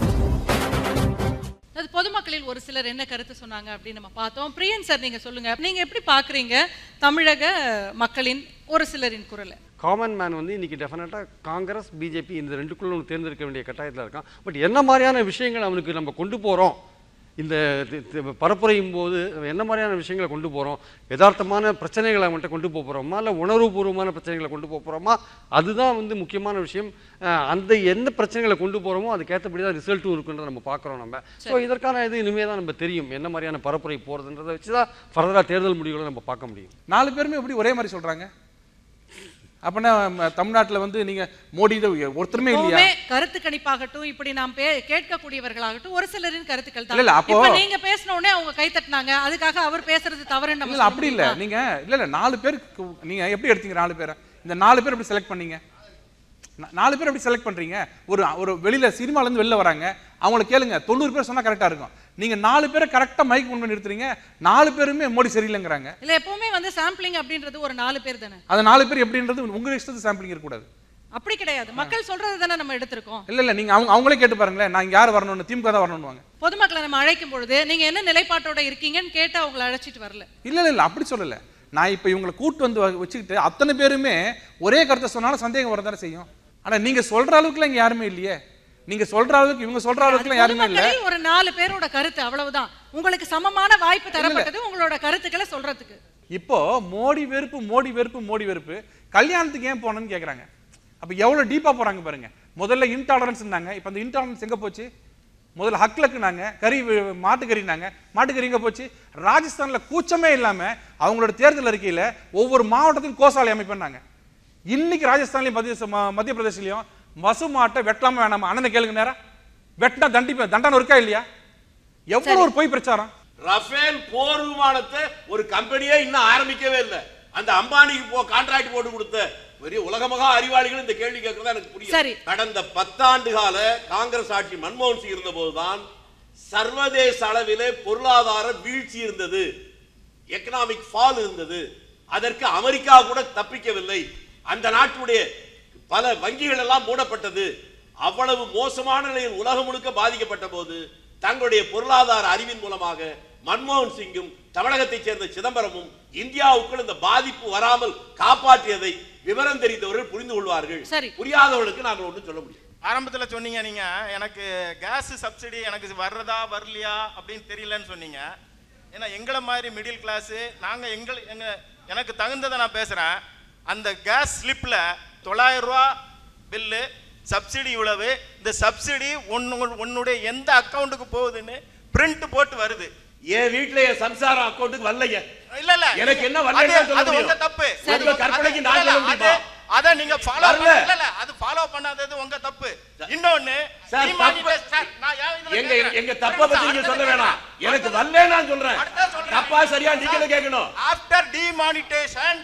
அது பொதுமக்களில் ஒரு சிலர் என்ன கருத்து சொன்னாங்க அப்படின்னு நம்ம பார்த்தோம் பிரியன் சார் நீங்க சொல்லுங்க நீங்க எப்படி பாக்குறீங்க தமிழக மக்களின் ஒரு சிலரின் குரலை காமன் மேன் வந்து இன்னைக்கு டெஃபினட்டாக காங்கிரஸ் பிஜேபி இந்த ரெண்டுக்குள்ள ஒன்று தேர்ந்தெடுக்க வேண்டிய கட்டாயத்தில் இருக்கான் பட் என்ன மாதிரியான விஷயங்கள் அவனுக்கு நம்ம கொண்டு போகிறோம் இந்த தி- தி- பரப்புரையும் போது என்ன மாதிரியான விஷயங்களை கொண்டு போகிறோம் யதார்த்தமான பிரச்சனைகளை அவன்கிட்ட கொண்டு போக போகிறோமா இல்லை உணர்வுபூர்வமான பிரச்சனைகளை கொண்டு போக போகிறோமா அதுதான் வந்து முக்கியமான விஷயம் அஹ் அந்த என்ன பிரச்சனைகளை கொண்டு போகிறோமோ அதுக்கேற்றபடி தான் ரிசல்ட்டும் இருக்குன்றதை நம்ம பார்க்குறோம் நம்ம ஸோ இதற்கான இது இனிமேல் தான் நம்ம தெரியும் என்ன மாதிரியான பரப்புரை போகிறதுன்றதை வச்சு தான் ஃபர்தராக தேர்தல் முடிவுகளை நம்ம பார்க்க முடியும் நாலு பேருமே எப்படி ஒரே மாதிரி சொல்றாங்க அப்பனா ம- தமிழ்நாட்டுல வந்து நீங்க மோடி இதை ஒருத்தருமே இல்லையா எப்பவுமே கருத்து கணிப்பாகட்டும் இப்படி நாம் பே கேட்கக்கூடியவர்களாகட்டும் ஒரு சிலரின் கருத்துக்கள் இல்ல, இல்ல, தான் அப்போ- இப்ப நீங்க பேசின உடனே அவங்க கை தட்டினாங்க அதுக்காக அவர் பேசுறது தவறுன்னு நம்ம இல்ல சொல்ல அப்படி இல்ல முடியுமா? நீங்க இல்ல இல்ல நாலு பேருக்கு நீங்க எப்படி எடுத்தீங்க நாலு பேரை இந்த நாலு பேர் எப்படி செலக்ட் பண்ணீங்க நா- நாலு பேர் எப்படி செலக்ட் பண்றீங்க ஒரு ஒரு வெளியில சினிமால இருந்து வெளில வராங்க அவங்கள கேளுங்க தொண்ணூறு பேர் சொன்னா கரெக்டா இருக்கும் நீங்க நாலு பேரை கரெக்டா மைக் முன் பண்ணி நிறுத்துறீங்க நாலு பேருமே மோடி சரியில்லைங்கிறாங்க இல்ல எப்பவுமே வந்து சாம்பிளிங் அப்படின்றது ஒரு நாலு பேர் தானே அது நாலு பேர் எப்படின்றது உங்க இஷ்டத்துக்கு சாம்பிளிங் இருக்கக்கூடாது அப்படி கிடையாது மக்கள் சொல்றது தானே நம்ம எடுத்திருக்கோம் இல்ல இல்ல நீங்க அவங்க அவங்களே கேட்டு பாருங்களேன் நான் இங்க யார் வரணும்னு திமுக தான் வரணும்னுவாங்க பொதுமக்களை நம்ம அழைக்கும் பொழுது நீங்க என்ன நிலைப்பாட்டோட இருக்கீங்கன்னு கேட்டு அவங்களை அழைச்சிட்டு வரல இல்ல இல்ல இல்ல அப்படி சொல்லல நான் இப்ப இவங்களை கூட்டு வந்து வ- வச்சுக்கிட்டு அத்தனை பேருமே ஒரே கருத்தை சொன்னாலும் சந்தேகம் வரதானே செய்யும் ஆனா நீங்க சொல்ற அளவுக்குலாம் இங்க யாருமே இல்லையே நீங்க சொல்ற அளவுக்கு இவங்க சொல்ற அளவுக்குலாம் யாருமே இல்ல பொதுமக்களில் ஒரு நாலு பேரோட கருத்து அவ்வளவுதான் உங்களுக்கு சமமான வாய்ப்பு தரப்பட்டது உங்களோட கருத்துக்களை சொல்றதுக்கு இப்போ மோடி வெறுப்பு மோடி வெறுப்பு மோடி வெறுப்பு கல்யாணத்துக்கு ஏன் போனேன்னு கேக்குறாங்க அப்ப எவ்வளவு டீப்பா போறாங்க பாருங்க முதல்ல இன்டாலரன்ஸ் இருந்தாங்க இப்ப அந்த இன்டாலரன்ஸ் எங்க போச்சு முதல்ல ஹக்லக்குனாங்க கறி வி- மாட்டுக்கறினாங்க மாட்டுக்கறி எங்க போச்சு ராஜஸ்தான்ல கூச்சமே இல்லாம அவங்களோட தேர்தல் அறிக்கையில ஒவ்வொரு மாவட்டத்துக்கும் கோசாலை அமைப்புனாங்க இன்னைக்கு ராஜஸ்தான்லயும் மத்திய ம- மத்திய பிரதேசலயும் பசு மாட்டை வெட்டலாமா வேணாமா அண்ணனை கேளுங்க நேரா வெட்டினா தண்டிப்ப தண்டனை இருக்கா இல்லையா எவ்வளவு ஒரு பொய் பிரச்சாரம் ரஃபேல் போர் விமானத்தை ஒரு கம்பெனியே இன்னும் ஆரம்பிக்கவே இல்லை அந்த அம்பானிக்கு போ கான்ட்ராக்ட் போட்டு கொடுத்த பெரிய உலகமகா அறிவாளிகள் இந்த கேள்வி கேட்கறதா எனக்கு புரியும் சரி. கடந்த பத்தாண்டு கால காங்கிரஸ் ஆட்சி மன்மோகன் சிங் இருந்தபோதுதான் சர்வதேச அளவிலே பொருளாதார வீழ்ச்சி இருந்தது எக்கனாமிக் ஃபால் இருந்தது அதற்கு அமெரிக்கா கூட தப்பிக்கவில்லை அந்த நாட்டுடைய பல வங்கிகள் எல்லாம் மூடப்பட்டது அவ்வளவு மோசமான நிலையில் உலகம் முழுக்க பாதிக்கப்பட்ட போது தங்களுடைய பொருளாதார அறிவின் மூலமாக மன்மோகன் சிங்கும் தமிழகத்தைச் சேர்ந்த சிதம்பரமும் இந்தியாவுக்குள் இந்த பாதிப்பு வராமல் காப்பாற்றியதை விவரம் தெரிந்தவர்கள் புரிந்து கொள்வார்கள் சரி. புரியாதவர்களுக்கு நாங்கள் ஒன்றும் சொல்ல முடியும் ஆரம்பத்தில் சொன்னீங்க நீங்க எனக்கு கேஸ் சப்சிடி எனக்கு வர்றதா வரலையா அப்படின்னு தெரியலன்னு சொன்னீங்க ஏன்னா எங்களை மாதிரி மிடில் கிளாஸு நாங்கள் எங்கள் எங்க எனக்கு தகுந்ததை நான் பேசுகிறேன் அந்த கேஸ் ஸ்லிப்பில் தொள்ளாயிரம் ரூபா பில்லு சப்சிடி இவ்வளவு இந்த சப்சிடி ஒன்னு உன்னுடைய எந்த அக்கௌண்ட்டுக்கு போகுதுன்னு பிரிண்ட் போட்டு வருது என் வீட்டுல என் சம்சாரம் அக்கௌண்ட்டுக்கு வரலைங்க இல்ல இல்ல எனக்கு என்ன அது- வரலைன்னு சொல்ல அது உங்க முடியும்? தப்பு உங்க கற்பனைக்கு நான் இல்ல, சொல்ல இல்ல, முடியுமா? அது- அத நீங்க ஃபாலோ வரல. இல்ல இல்ல அது ஃபாலோ பண்ணாதது உங்க தப்பு இன்னொன்னு சார், demonetize- சார், நான் ஏன் இதுல எங்க கேக்குறேன்? எங்க தப்ப பத்தி நீங்க சொல்ல வேணாம் எனக்கு வரல நான் சொல்றேன் தப்பா சரியா நீங்க கேட்கணும் ஆஃப்டர் டிமானிட்டேஷன்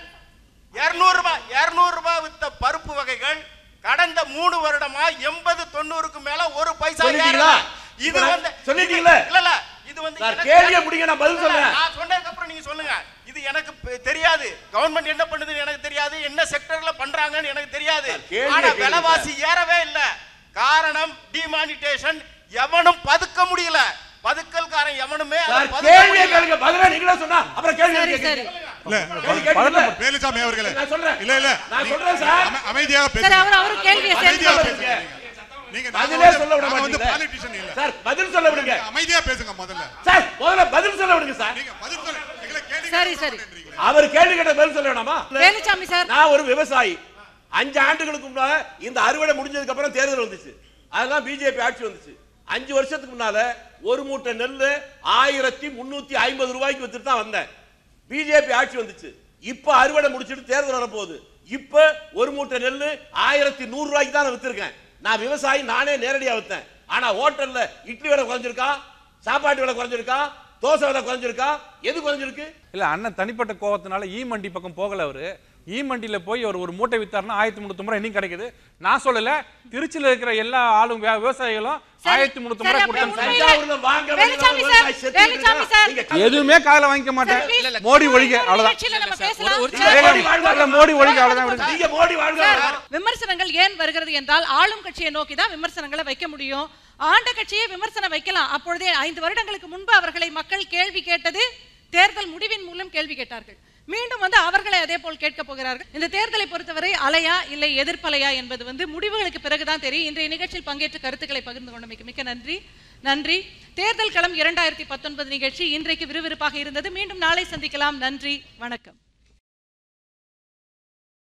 200 ரூபாய் 200 ரூபாய் வித்த பருப்பு வகைகள் கடந்த மூணு வருடமா எண்பது தொண்ணூறுக்கு மேல ஒரு பைசா சொல்லிட்டீங்களா? ஏறல. இது இப்ப நான் வந்து சொல்லிட்டீங்களா? இல்ல இல்ல இது வந்து சார், எனக்கு கேள்வியை தெரியாது. முடிங்க, நான் பதில் இல்ல, இல்ல, சொல்றேன். நான் சொன்னதுக்கு அப்புறம் நீங்க சொல்லுங்க இது எனக்கு பெ- தெரியாது கவர்மெண்ட் என்ன பண்ணுதுன்னு எனக்கு தெரியாது என்ன செக்டர்ல பண்றாங்கன்னு எனக்கு தெரியாது கேள்வியை ஆனா கேளுங்க விலைவாசி ஏறவே இல்ல காரணம் டிமானிட்டேஷன் எவனும் பதுக்க முடியல பதுக்கல்காரன் எவனுமே அதை சார் பதுக்க கேள்வியை முடியல. கேளுங்க பதிலா நீங்களே சொன்னா அப்புறம் கேள்வி சரி, கேட்க சரி. இல்ல பதட்டம் வேலுசாமி அவர்களே நான் சொல்றேன். இல்ல இல்ல நான் நீங்க சொல்றேன் சார். அமை- அமைதியாக சார் பேசுங்க அவர் அவர் கேள்வியை அமைதியா சேர்த்து பேசுங்க நீங்க நாங்க பதிலே வந்து- சொல்ல விட நாங்க வந்து மாட்டீங்களே. politician இல்ல சார் பதில் சொல்ல விடுங்க அமைதியா பேசுங்க முதல்ல சார் முதல்ல பதில் சொல்ல விடுங்க சார் பதில் சொல்ல எங்களை கேள்வி சரி சரி அவர் கேள்வி கேட்ட பதில் சொல்ல வேணாமா வேலுச்சாமி சார் நான் ஒரு விவசாயி அஞ்சு ஆண்டுகளுக்கு முன்னால இந்த அறுவடை முடிஞ்சதுக்கு அப்புறம் தேர்தல் வந்துச்சு அதெல்லாம் பிஜேபி ஆட்சி வந்துச்சு அஞ்சு வருஷத்துக்கு முன்னால ஒரு மூட்டை நெல் ஆயிரத்தி முன்னூத்தி ஐம்பது ரூபாய்க்கு வித்துட்டு தான் வந்தேன் பிஜேபி ஆட்சி வந்துச்சு இப்ப அறுவடை முடிச்சிட்டு தேர்தல் வரப்போகுது இப்ப ஒரு மூட்டை நெல் ஆயிரத்தி நூறு ரூபாய்க்கு தான் நான் வித்திருக்கேன் நான் விவசாயி நானே நேரடியா வித்தேன் ஆனா ஹோட்டல்ல இட்லி விலை குறைஞ்சிருக்கா சாப்பாட்டு விலை குறைஞ்சிருக்கா தோசை விலை குறைஞ்சிருக்கா எது குறைஞ்சிருக்கு இல்ல அண்ணன் தனிப்பட்ட கோவத்தினால ஈ மண்டி பக்கம் போகல அவரு ஈ மண்டியில போய் அவர் ஒரு மூட்டை வித்தாருன்னா ஆயிரத்தி முன்னூத்தி ரூபாய் இன்னும் கிடைக்குது நான் சொல்லல திருச்சியில இருக்கிற எல்லா ஆளும் விவ- விவசாயிகளும் ஆயிரத்தி முன்னூத்தி சரி, ரூபாய் அப்ப கொடுத்தாங்க தஞ்சாவூர்ல வாங்க வேலுச்சாமி சார் வேலுச்சாமி சார் எதுவுமே காதுல வாங்கிக்க மாட்டேன் மோடி ஒழிக அவ்வளவுதான் நிகழ்ச்சியில நம்ம பேசலாம் இல்ல, மோடி ஒழிக அவ்வளவுதான் விடுங்க. நீங்க மோடி வாழ்க சார், விமர்சனங்கள் ஏன் வருகிறது என்றால் ஆளும் கட்சியை நோக்கி தான் விமர்சனங்களை வைக்க முடியும் ஆண்ட கட்சியை விமர்சனம் வைக்கலாம் அப்பொழுதே ஐந்து வருடங்களுக்கு முன்பு அவர்களை மக்கள் கேள்வி கேட்டது தேர்தல் முடிவின் மூலம் கேள்வி கேட்டார்கள் மீண்டும் வந்து அவர்களை அதே போல் கேட்க போகிறார்கள் இந்த தேர்தலை பொறுத்தவரை அலையா இல்லை எதிர்ப்பலையா என்பது வந்து முடிவுகளுக்கு பிறகுதான் தெரியும் இன்றைய நிகழ்ச்சியில் பங்கேற்று கருத்துக்களை பகிர்ந்து கொண்டமைக்கு மிக்க நன்றி நன்றி தேர்தல் களம் இரண்டாயிரத்தி பத்தொன்பது நிகழ்ச்சி இன்றைக்கு விறுவிறுப்பாக இருந்தது மீண்டும் நாளை சந்திக்கலாம் நன்றி வணக்கம்